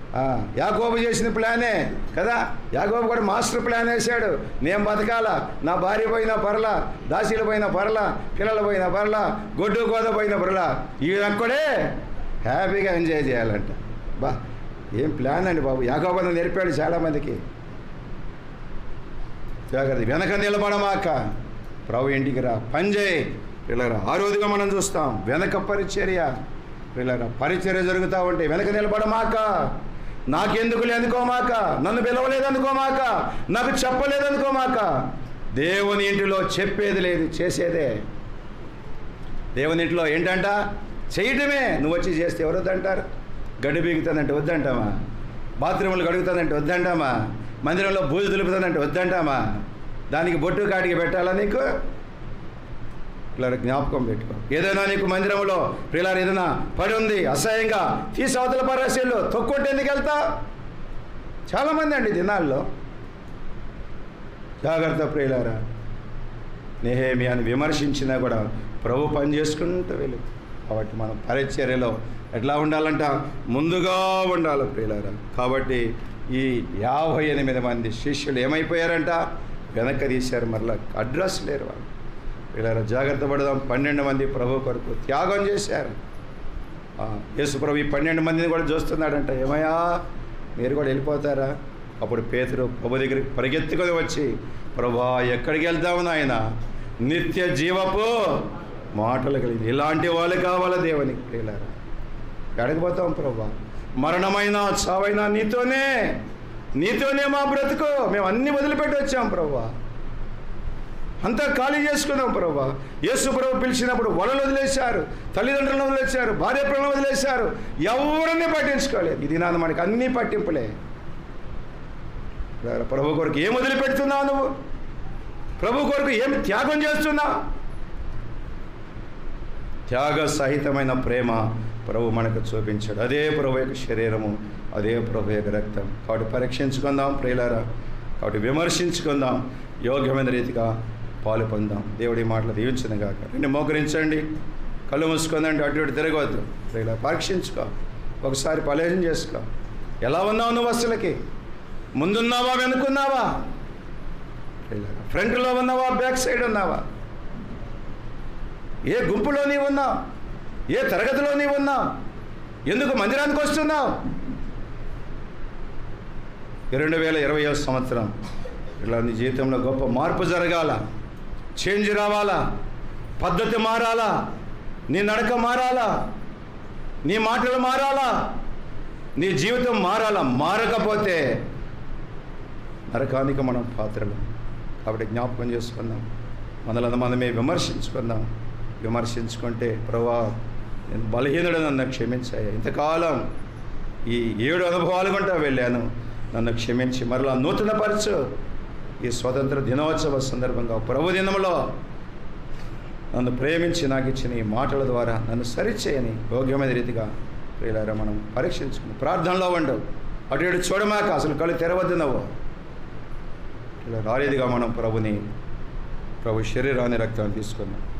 [SPEAKER 1] ఆ, యాకోబు చేసిన ప్లానే కదా యాకోబు కూడా మాస్టర్ ప్లాన్ వేశాడు నేను బతకాల నా భార్య పోయిన పర్ల దాసీలు పోయిన పర్ల పిల్లలు పోయిన పర్ల గొడ్డు గోద పోయిన పర్ల ఈయనక్కడే హ్యాపీగా ఎంజాయ్ చేయాలంట బా ఏం ప్లాన్ అండి బాబు యాకోబు నేర్పాడు చాలామందికి జాగ్రత్త వెనక నిలబడమాక ప్రభు ఇంటికి రా పని చేయి పిల్లరా ఆ రోజుగా మనం చూస్తాం వెనక పరిచర్య పిల్లరా పరిచర్య జరుగుతూ ఉంటే వెనక నిలబడమాక నాకెందుకులే అనుకోమాక నన్ను పిలవలేదు అనుకోమాక నాకు చెప్పలేదు అనుకోమాక దేవుని ఇంటిలో చెప్పేది లేదు చేసేదే దేవుని ఇంట్లో ఏంటంట చేయటమే నువ్వు వచ్చి చేస్తే ఎవరు వద్దంటారు గడ్డి బీగుతుందంటే వద్దంటామా బాత్రూములు కడుగుతుందంటే వద్దంటామా మందిరంలో బూజు దులుపుతుందంటే వద్దంటామా దానికి బొట్టు కాటికి పెట్టాలా నీకు ఇలా జ్ఞాపకం పెట్టుకో ఏదైనా నీకు మందిరంలో ప్రియులారు ఏదైనా పడి ఉంది అసహ్యంగా తీసి అవతల పరాశీలు తొక్కుంటే ఎందుకు వెళ్తా చాలామంది అండి దినాల్లో జాగ్రత్త ప్రియులారా నేహేమి అని విమర్శించినా కూడా ప్రభు పని చేసుకుంటూ వెళ్ళి కాబట్టి మనం పరిచర్యలో ఎట్లా ఉండాలంట ముందుగా ఉండాలి ప్రియులారా కాబట్టి ఈ యాభై ఎనిమిది మంది శిష్యులు ఏమైపోయారంట వెనక్కి తీశారు మరలా అడ్రస్ లేరు వాళ్ళు ప్రియులారా జాగ్రత్త పడదాం పన్నెండు మంది ప్రభు కొరకు త్యాగం చేశారు ఆ, యేసు ప్రభు ఈ పన్నెండు మందిని కూడా చూస్తున్నాడంట ఏమయ్యా మీరు కూడా వెళ్ళిపోతారా అప్పుడు పేతురు ప్రభు దగ్గరికి పరిగెత్తుకొని వచ్చి ప్రభా ఎక్కడికి వెళ్తాము నాయన నిత్య జీవపు మాటలు కలిగింది ఇలాంటి వాళ్ళు కావాలా దేవునికి ప్రియులారా ఎక్కడికి పోతాం ప్రభా మరణమైనా చావైనా నీతోనే నీతోనే మా బ్రతుకు మేము అన్ని వదిలిపెట్టి వచ్చాం ప్రభా అంతా ఖాళీ చేసుకున్నాం ప్రభా యేసు ప్రభు పిలిచినప్పుడు వలలు వదిలేశారు తల్లిదండ్రులను వదిలేశారు భార్య పిల్లలను వదిలేశారు ఎవరిని పట్టించుకోలేదు ఇది నాన్న మనకి అన్నీ పట్టింపులే ప్రభు కొరకు ఏం వదిలిపెడుతున్నావు నువ్వు ప్రభు కొరకు ఏం త్యాగం చేస్తున్నావు త్యాగ సహితమైన ప్రేమ ప్రభు మనకు చూపించాడు అదే ప్రభు యొక్క శరీరము అదే ప్రభు యొక్క రక్తం కాబట్టి పరీక్షించుకుందాం ప్రియులారా కాబట్టి విమర్శించుకుందాం యోగ్యమైన రీతిగా పాలు పొందాం దేవుడి మాటలు దీవించిన గాక రెండు మోకరించండి కళ్ళు మూసుకుందండి అటు ఇటు తిరగవద్దు ప్రియుల పరీక్షించుకో ఒకసారి పలేజం చేసుకో ఎలా ఉన్నావు నువ్వు అసలుకి ముందున్నావా వెనుకున్నావా ప్రియులారా, ఫ్రంట్లో ఉన్నావా బ్యాక్ సైడ్ ఉన్నావా ఏ గుంపులో నీవు ఉన్నావు ఏ తరగతిలో నీవు ఉన్నావు ఎందుకు మందిరానికి వస్తున్నావు రెండు వేల ఇరవై సంవత్సరం ఇలా నీ జీవితంలో గొప్ప మార్పు జరగాల చేంజ్ రావాలా పద్ధతి మారాలా నీ నడక మారాలా నీ మాటలు మారాలా నీ జీవితం మారాలా మారకపోతే నరకానికి మనం పాత్రలు కాబట్టి జ్ఞాపకం చేసుకుందాం మనలను మనమే విమర్శించుకుందాం విమర్శించుకుంటే ప్రభా నేను బలహీనుడు నన్ను క్షమించాయి ఇంతకాలం ఈ ఏడు అనుభవాలు గుంటా వెళ్ళాను నన్ను క్షమించి మరలా నూతనపరచు ఈ స్వతంత్ర దినోత్సవ సందర్భంగా ప్రభు దినంలో నన్ను ప్రేమించి నాకు ఇచ్చిన ఈ మాటల ద్వారా నన్ను సరిచేయని యోగ్యమైన రీతిగా ప్రియులారా మనం పరీక్షించుకుని ప్రార్థనలో ఉండు అటు ఇటు చూడమాక అసలు కళ్ళు తెరవద్దు నవ్వు ఇలా రాలేదిగా మనం ప్రభుని ప్రభు శరీరాన్ని రక్తాన్ని తీసుకున్నాం